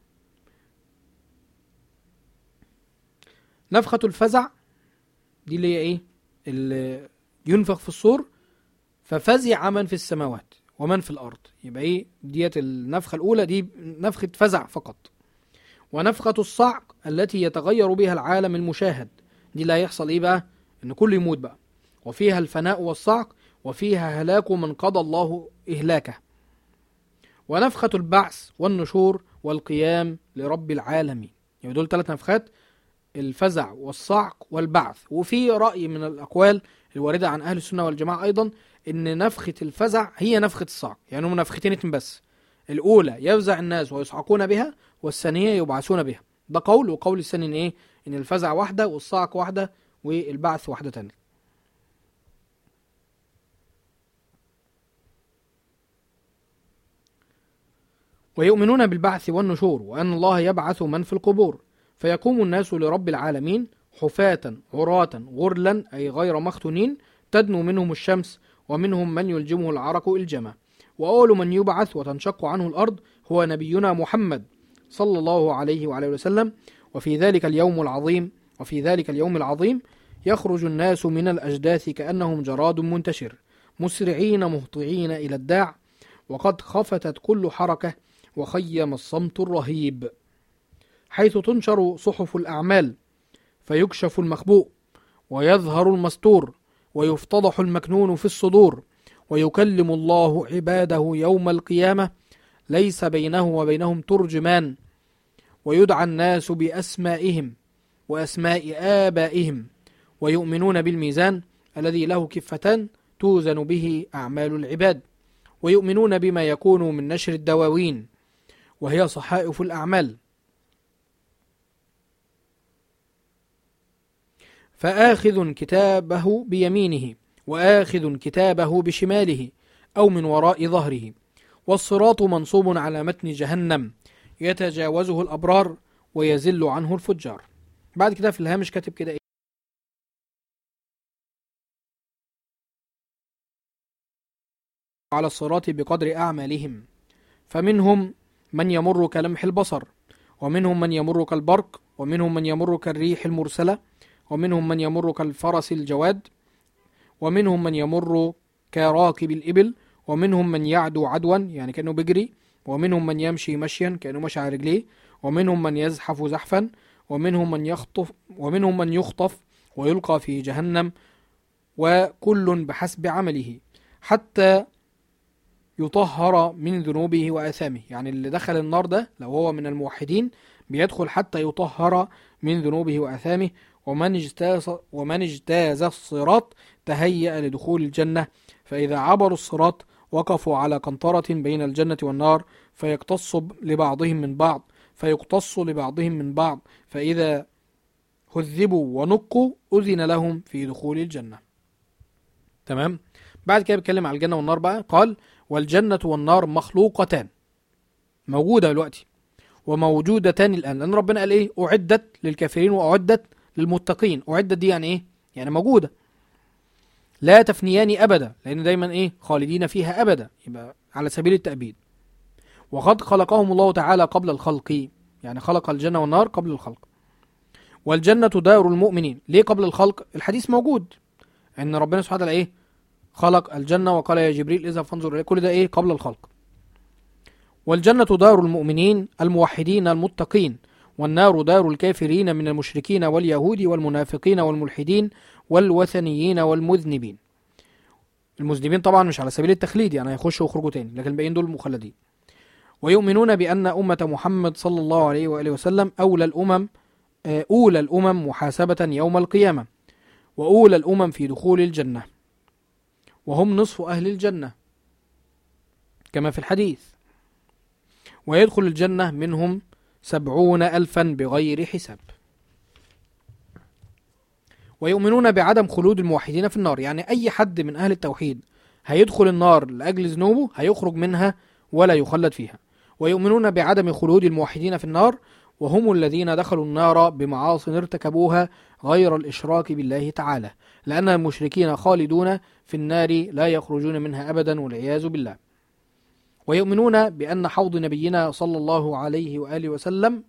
نفخة الفزع دي اللي هي ايه اللي ينفخ في الصور ففزع من في السماوات ومن في الارض يبقى ايه ديت النفخه الاولى دي نفخه فزع فقط ونفخه الصعق التي يتغير بها العالم المشاهد دي اللي هيحصل ايه بقى ان كله يموت بقى وفيها الفناء والصعق وفيها هلاك من قضى الله اهلاكه ونفخه البعث والنشور والقيام لرب العالمين يعني دول ثلاث نفخات الفزع والصعق والبعث وفي رأي من الأقوال الواردة عن أهل السنة والجماعة أيضا إن نفخة الفزع هي نفخة الصعق يعني هم نفختين اتنين بس الأولى يفزع الناس ويصعقون بها والثانية يبعثون بها ده قول وقول الثاني إن إيه إن الفزع واحدة والصعق واحدة والبعث واحدة تانية ويؤمنون بالبعث والنشور وأن الله يبعث من في القبور فيقوم الناس لرب العالمين حفاة عراة غرلا أي غير مختونين تدنو منهم الشمس ومنهم من يلجمه العرق إلجما وأول من يبعث وتنشق عنه الأرض هو نبينا محمد صلى الله عليه وعليه وسلم وفي ذلك اليوم العظيم وفي ذلك اليوم العظيم يخرج الناس من الأجداث كأنهم جراد منتشر مسرعين مهطعين إلى الداع وقد خفتت كل حركة وخيم الصمت الرهيب حيث تنشر صحف الأعمال فيكشف المخبوء ويظهر المستور ويفتضح المكنون في الصدور ويكلم الله عباده يوم القيامة ليس بينه وبينهم ترجمان ويدعى الناس بأسمائهم وأسماء آبائهم ويؤمنون بالميزان الذي له كفتان توزن به أعمال العباد ويؤمنون بما يكون من نشر الدواوين وهي صحائف الأعمال فآخذ كتابه بيمينه وآخذ كتابه بشماله أو من وراء ظهره والصراط منصوب على متن جهنم يتجاوزه الأبرار ويزل عنه الفجار بعد كده في الهامش كاتب كده إيه؟ على الصراط بقدر أعمالهم فمنهم من يمر كلمح البصر ومنهم من يمر كالبرق ومنهم من يمر كالريح المرسلة ومنهم من يمر كالفرس الجواد ومنهم من يمر كراكب الإبل ومنهم من يعدو عدوا يعني كأنه بيجري ومنهم من يمشي مشيا كأنه ماشي على رجليه ومنهم من يزحف زحفا ومنهم من يخطف ومنهم من يخطف ويلقى في جهنم وكل بحسب عمله حتى يطهر من ذنوبه وآثامه يعني اللي دخل النار ده لو هو من الموحدين بيدخل حتى يطهر من ذنوبه وآثامه ومن اجتاز ومن اجتاز الصراط تهيأ لدخول الجنة فإذا عبروا الصراط وقفوا على قنطرة بين الجنة والنار فيقتص لبعضهم من بعض فيقتص لبعضهم من بعض فإذا هذبوا ونقوا أذن لهم في دخول الجنة تمام بعد كده بيتكلم على الجنة والنار بقى قال والجنة والنار مخلوقتان موجودة دلوقتي وموجودتان الآن لأن ربنا قال إيه أعدت للكافرين وأعدت للمتقين أعدت دي يعني إيه يعني موجودة لا تفنيان أبدا لأن دايما إيه خالدين فيها أبدا يبقى على سبيل التأبيد وقد خلقهم الله تعالى قبل الخلق يعني خلق الجنة والنار قبل الخلق والجنة دار المؤمنين ليه قبل الخلق الحديث موجود ان ربنا سبحانه وتعالى ايه خلق الجنة وقال يا جبريل اذا فانظر اليه كل ده ايه قبل الخلق والجنة دار المؤمنين الموحدين المتقين والنار دار الكافرين من المشركين واليهود والمنافقين والملحدين والوثنيين والمذنبين المذنبين طبعا مش على سبيل التخليد يعني هيخشوا ويخرجوا تاني لكن الباقيين دول مخلدين ويؤمنون بأن أمة محمد صلى الله عليه وآله وسلم أولى الأمم آه، أولى الأمم محاسبة يوم القيامة وأولى الأمم في دخول الجنة وهم نصف أهل الجنة كما في الحديث ويدخل الجنة منهم سبعون ألفا بغير حساب ويؤمنون بعدم خلود الموحدين في النار يعني أي حد من أهل التوحيد هيدخل النار لأجل ذنوبه هيخرج منها ولا يخلد فيها ويؤمنون بعدم خلود الموحدين في النار وهم الذين دخلوا النار بمعاصٍ ارتكبوها غير الإشراك بالله تعالى لأن المشركين خالدون في النار لا يخرجون منها أبدا والعياذ بالله ويؤمنون بأن حوض نبينا صلى الله عليه وآله وسلم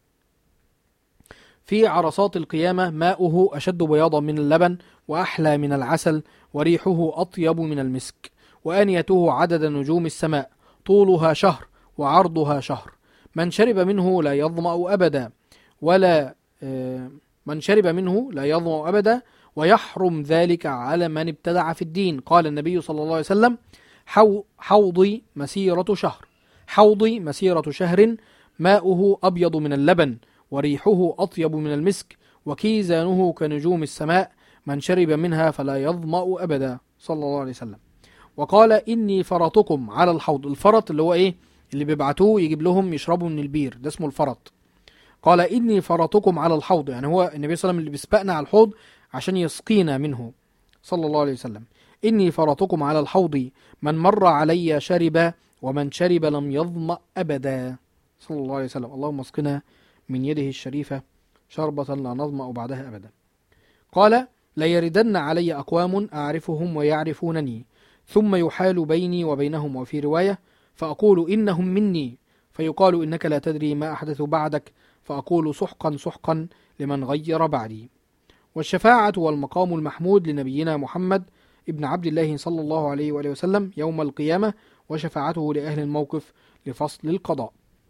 في عرصات القيامة ماؤه أشد بياضا من اللبن وأحلى من العسل وريحه أطيب من المسك وآنيته عدد نجوم السماء طولها شهر وعرضها شهر من شرب منه لا يظمأ أبدا ولا آه، من شرب منه لا يظمأ أبدا ويحرم ذلك على من ابتدع في الدين قال النبي صلى الله عليه وسلم حو- حوضي مسيرة شهر حوضي مسيرة شهر ماؤه أبيض من اللبن وريحه أطيب من المسك وكيزانه كنجوم السماء من شرب منها فلا يظمأ أبدا صلى الله عليه وسلم وقال إني فرطكم على الحوض الفرط اللي هو إيه اللي بيبعتوه يجيب لهم يشربوا من البير ده اسمه الفرط قال إني فرطكم على الحوض يعني هو النبي صلى الله عليه وسلم اللي بيسبقنا على الحوض عشان يسقينا منه صلى الله عليه وسلم إني فرطكم على الحوض من مر علي شرب ومن شرب لم يظمأ أبدا صلى الله عليه وسلم اللهم اسقنا من يده الشريفة شربة لا نظمأ بعدها أبدا قال ليردن علي أقوام أعرفهم ويعرفونني ثم يحال بيني وبينهم وفي رواية فأقول إنهم مني فيقال إنك لا تدري ما أحدث بعدك فأقول سحقا سحقا لمن غير بعدي والشفاعة والمقام المحمود لنبينا محمد ابن عبد الله صلى الله عليه وآله وسلم يوم القيامة وشفاعته لأهل الموقف لفصل القضاء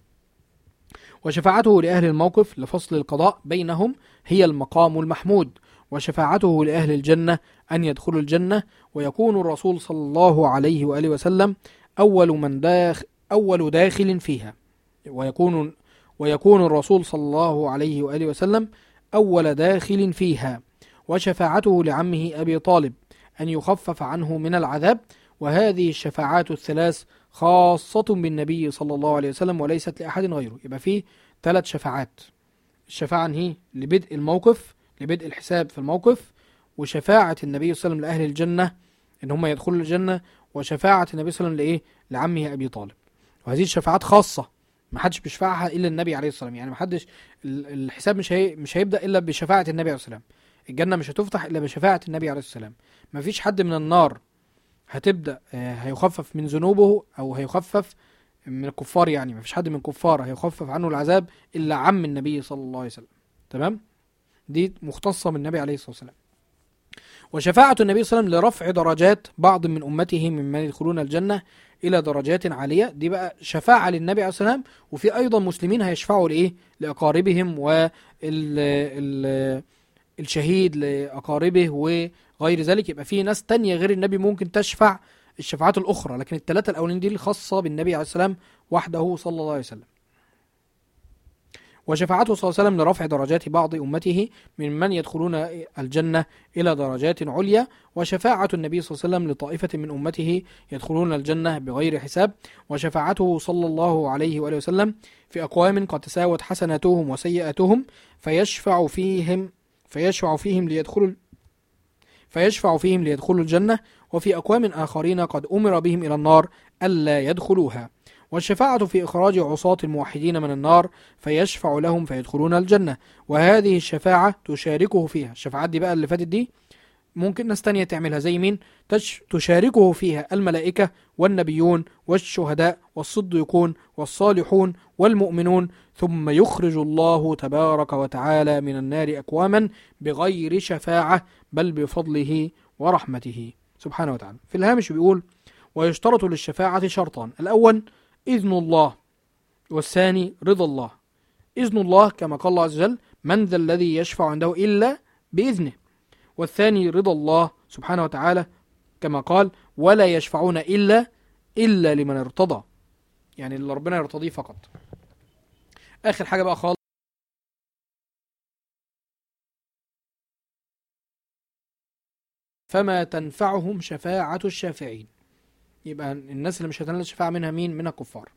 وشفاعته لأهل الموقف لفصل القضاء بينهم هي المقام المحمود وشفاعته لأهل الجنة أن يدخلوا الجنة ويكون الرسول صلى الله عليه وآله وسلم أول من داخ أول داخل فيها ويكون ويكون الرسول صلى الله عليه وآله وسلم أول داخل فيها وشفاعته لعمه أبي طالب أن يخفف عنه من العذاب وهذه الشفاعات الثلاث خاصة بالنبي صلى الله عليه وسلم وليست لأحد غيره يبقى فيه ثلاث شفاعات الشفاعة هي لبدء الموقف لبدء الحساب في الموقف وشفاعة النبي صلى الله عليه وسلم لأهل الجنة إن هم يدخلوا الجنة وشفاعة النبي صلى الله عليه وسلم لإيه لعمه أبي طالب وهذه الشفاعات خاصة ما حدش بيشفعها إلا النبي عليه الصلاة والسلام يعني ما حدش ال- الحساب مش هي مش هيبدأ إلا بشفاعة النبي عليه الصلاة والسلام الجنة مش هتفتح إلا بشفاعة النبي عليه الصلاة والسلام ما فيش حد من النار هتبدأ آه، هيخفف من ذنوبه أو هيخفف من الكفار يعني ما فيش حد من الكفار هيخفف عنه العذاب إلا عم النبي صلى الله عليه وسلم تمام دي مختصة من النبي عليه الصلاة والسلام وشفاعة النبي صلى الله عليه وسلم لرفع درجات بعض من أمته ممن يدخلون الجنة إلى درجات عالية دي بقى شفاعة للنبي عليه الصلاة والسلام وفي أيضا مسلمين هيشفعوا لإيه لأقاربهم وال ال الشهيد لأقاربه وغير ذلك يبقى في ناس تانية غير النبي ممكن تشفع الشفاعات الأخرى لكن الثلاثة الأولين دي الخاصة بالنبي عليه السلام وحده صلى الله عليه وسلم وشفاعته صلى الله عليه وسلم لرفع درجات بعض أمته ممن يدخلون الجنة إلى درجات عليا وشفاعة النبي صلى الله عليه وسلم لطائفة من أمته يدخلون الجنة بغير حساب وشفاعته صلى الله عليه وآله وسلم في أقوام قد تساوت حسناتهم وسيئاتهم فيشفع فيهم فيشفع فيهم ليدخلوا فيشفع فيهم ليدخلوا الجنة وفي أقوام آخرين قد أمر بهم إلى النار ألا يدخلوها والشفاعة في إخراج عصاة الموحدين من النار فيشفع لهم فيدخلون الجنة وهذه الشفاعة تشاركه فيها الشفاعات دي بقى اللي فاتت دي ممكن ناس تانية تعملها زي مين تش تشاركه فيها الملائكة والنبيون والشهداء والصديقون والصالحون والمؤمنون ثم يخرج الله تبارك وتعالى من النار أقواما بغير شفاعة بل بفضله ورحمته سبحانه وتعالى في الهامش بيقول ويشترط للشفاعة شرطان الأول إذن الله والثاني رضا الله إذن الله كما قال الله عز وجل من ذا الذي يشفع عنده إلا بإذنه والثاني رضا الله سبحانه وتعالى كما قال ولا يشفعون إلا إلا لمن ارتضى يعني اللي ربنا يرتضيه فقط آخر حاجة بقى خالص فما تنفعهم شفاعة الشافعين يبقى الناس اللي مش هتنال الشفاعة منها مين من الكفار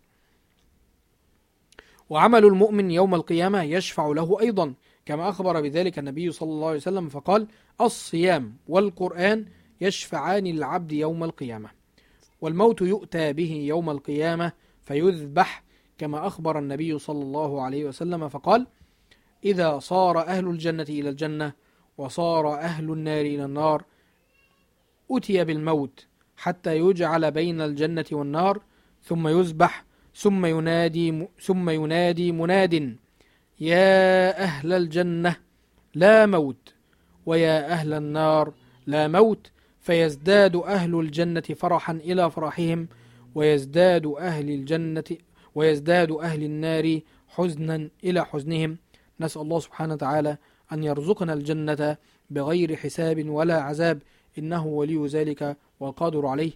وعمل المؤمن يوم القيامة يشفع له أيضا كما أخبر بذلك النبي صلى الله عليه وسلم فقال الصيام والقرآن يشفعان للعبد يوم القيامة والموت يؤتى به يوم القيامة فيذبح كما أخبر النبي صلى الله عليه وسلم فقال إذا صار أهل الجنة إلى الجنة وصار أهل النار إلى النار أتي بالموت حتى يجعل بين الجنة والنار ثم يذبح ثم ينادي ثم ينادي مناد يا أهل الجنة لا موت ويا أهل النار لا موت فيزداد أهل الجنة فرحا إلى فرحهم ويزداد أهل الجنة ويزداد أهل النار حزنا إلى حزنهم نسأل الله سبحانه وتعالى أن يرزقنا الجنة بغير حساب ولا عذاب إنه ولي ذلك والقادر عليه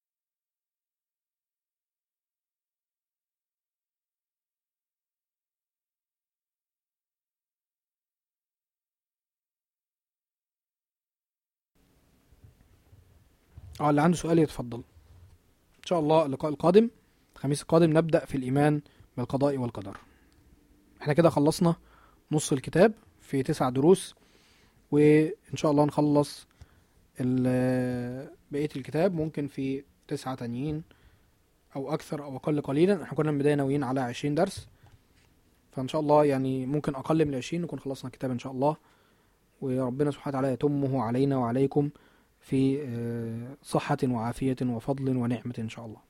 اه اللي عنده سؤال يتفضل ان شاء الله اللقاء القادم الخميس القادم نبدأ في الإيمان بالقضاء والقدر احنا كده خلصنا نص الكتاب في تسع دروس وإن شاء الله نخلص ال- بقية الكتاب ممكن في تسعة تانيين أو أكثر أو أقل قليلا احنا كنا من البداية ناويين على عشرين درس فإن شاء الله يعني ممكن أقل من العشرين نكون خلصنا الكتاب إن شاء الله وربنا سبحانه وتعالى يتمه علينا وعليكم في آه، صحة وعافية وفضل ونعمة إن شاء الله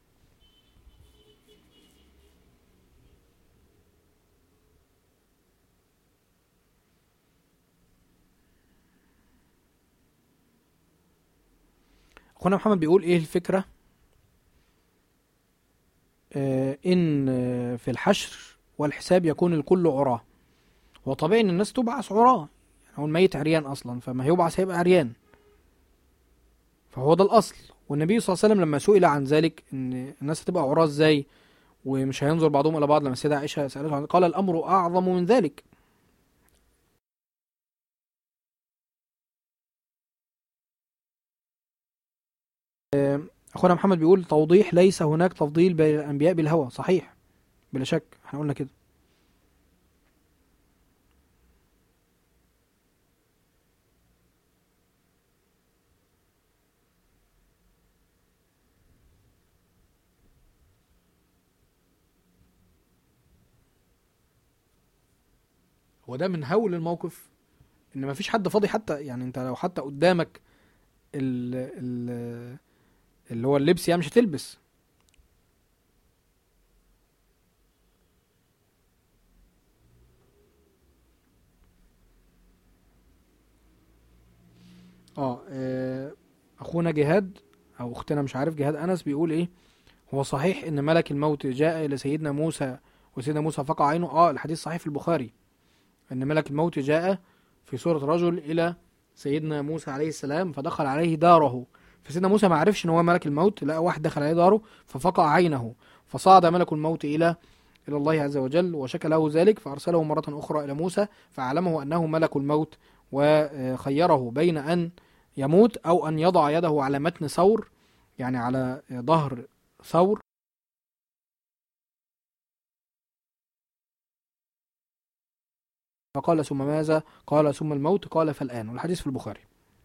أخونا محمد بيقول إيه الفكرة آه، إن آه، في الحشر والحساب يكون الكل عراه هو طبيعي إن الناس تبعث عراه يعني هو الميت عريان أصلا فما هيبعث هيبقى عريان فهو ده الأصل والنبي صلى الله عليه وسلم لما سئل عن ذلك إن الناس هتبقى عراه إزاي ومش هينظر بعضهم إلى بعض لما السيدة عائشة سألته عن قال الأمر أعظم من ذلك اخونا محمد بيقول توضيح ليس هناك تفضيل بين الانبياء بالهوى صحيح بلا شك احنا قلنا كده هو ده من هول الموقف ان مفيش حد فاضي حتى يعني انت لو حتى قدامك ال ال اللي هو اللبس يعني مش هتلبس اه آه، اخونا جهاد او اختنا مش عارف جهاد انس بيقول ايه هو صحيح ان ملك الموت جاء الى سيدنا موسى وسيدنا موسى فقع عينه اه الحديث صحيح في البخاري ان ملك الموت جاء في صورة رجل الى سيدنا موسى عليه السلام فدخل عليه داره فسيدنا موسى ما عرفش ان هو ملك الموت لقى واحد دخل عليه داره ففقع عينه فصعد ملك الموت الى الى الله عز وجل وشكى له ذلك فارسله مره اخرى الى موسى فاعلمه انه ملك الموت وخيره بين ان يموت او ان يضع يده على متن ثور يعني على ظهر ثور فقال ثم ماذا قال ثم الموت قال فالآن والحديث في البخاري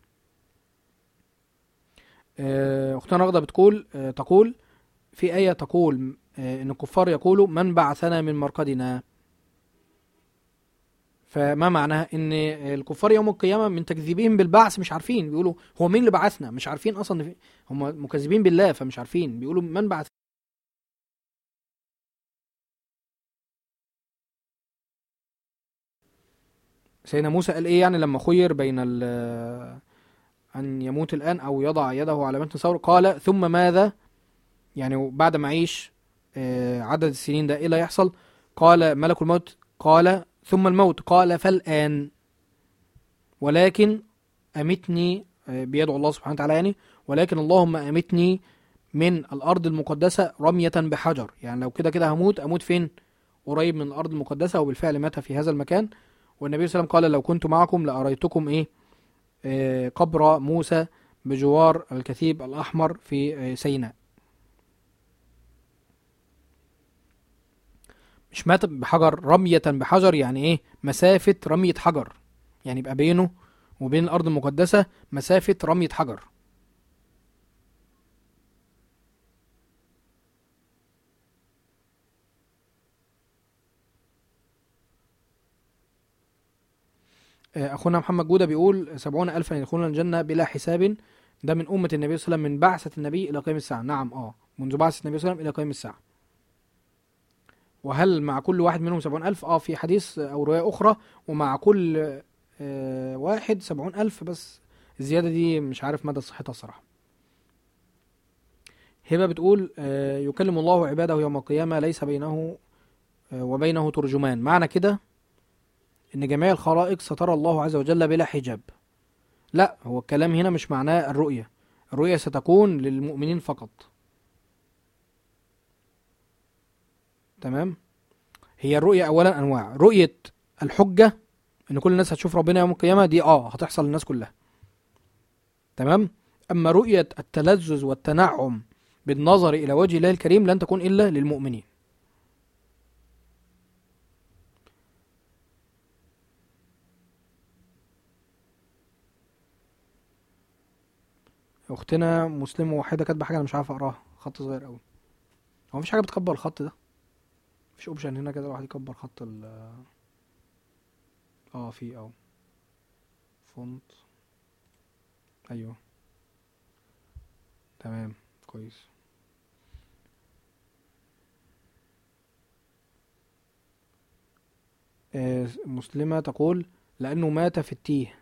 آه، أختنا رغدة بتقول آه، تقول في آية تقول آه، إن الكفار يقولوا من بعثنا من مرقدنا فما معناها إن الكفار يوم القيامة من تكذيبهم بالبعث مش عارفين بيقولوا هو مين اللي بعثنا مش عارفين أصلا إن في- هم مكذبين بالله فمش عارفين بيقولوا من بعث سيدنا موسى قال ايه يعني لما خير بين ال- ان يموت الان او يضع يده على متن ثور قال ثم ماذا يعني بعد ما اعيش آه، عدد السنين ده ايه اللي هيحصل قال ملك الموت قال ثم الموت قال فالان ولكن امتني آه، بيدعو الله سبحانه وتعالى يعني ولكن اللهم امتني من الارض المقدسه رميه بحجر يعني لو كده كده هموت اموت فين قريب من الارض المقدسه وبالفعل مات في هذا المكان والنبي صلى الله عليه وسلم قال لو كنت معكم لأريتكم إيه آه، قبر موسى بجوار الكثيب الأحمر في آه، سيناء مش مات بحجر رمية بحجر يعني إيه مسافة رمية حجر يعني يبقى بينه وبين الأرض المقدسة مسافة رمية حجر آه، أخونا محمد جودة بيقول سبعون ألفا يدخلون الجنة بلا حساب ده من أمة النبي صلى الله عليه وسلم من بعثة النبي إلى قيام الساعة نعم آه منذ بعثة النبي صلى الله عليه وسلم إلى قيام الساعة وهل مع كل واحد منهم سبعون ألف آه في حديث أو رواية أخرى ومع كل آه واحد سبعون ألف بس الزيادة دي مش عارف مدى صحتها الصراحة هبة بتقول آه، يكلم الله عباده يوم القيامة ليس بينه آه، وبينه ترجمان معنى كده ان جميع الخلائق سترى الله عز وجل بلا حجاب لا هو الكلام هنا مش معناه الرؤية الرؤية ستكون للمؤمنين فقط تمام هي الرؤية اولا انواع رؤية الحجة ان كل الناس هتشوف ربنا يوم القيامة دي اه هتحصل للناس كلها تمام اما رؤية التلذذ والتنعم بالنظر الى وجه الله الكريم لن تكون الا للمؤمنين اختنا مسلمة وحيدة كاتبة حاجة انا مش عارف اقراها خط صغير قوي هو مفيش حاجة بتكبر الخط ده مفيش اوبشن هنا كده الواحد يكبر خط ال اه في اه فونت ايوه تمام كويس آه، مسلمة تقول لأنه مات في التيه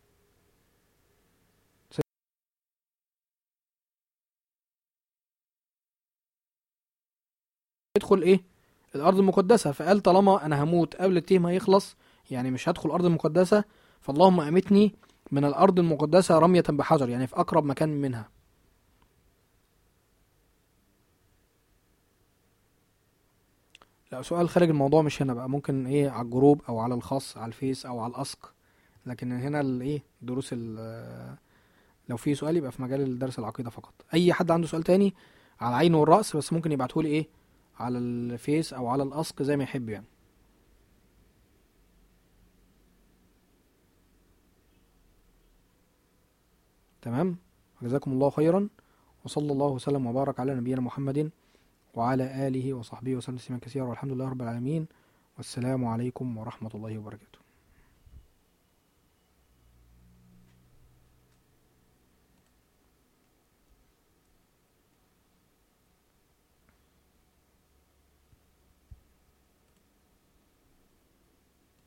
يدخل ايه الارض المقدسه فقال طالما انا هموت قبل التيه ما يخلص يعني مش هدخل الارض المقدسه فاللهم امتني من الارض المقدسه رميه بحجر يعني في اقرب مكان منها لا سؤال خارج الموضوع مش هنا بقى ممكن ايه على الجروب او على الخاص على الفيس او على الاسق لكن هنا الايه دروس ال- لو في سؤال يبقى في مجال درس العقيده فقط اي حد عنده سؤال تاني على العين والراس بس ممكن يبعتهولي ايه على الفيس او على الاسق زي ما يحب يعني تمام جزاكم الله خيرا وصلى الله وسلم وبارك على نبينا محمد وعلى آله وصحبه وسلم تسليما كثيرا والحمد لله رب العالمين والسلام عليكم ورحمة الله وبركاته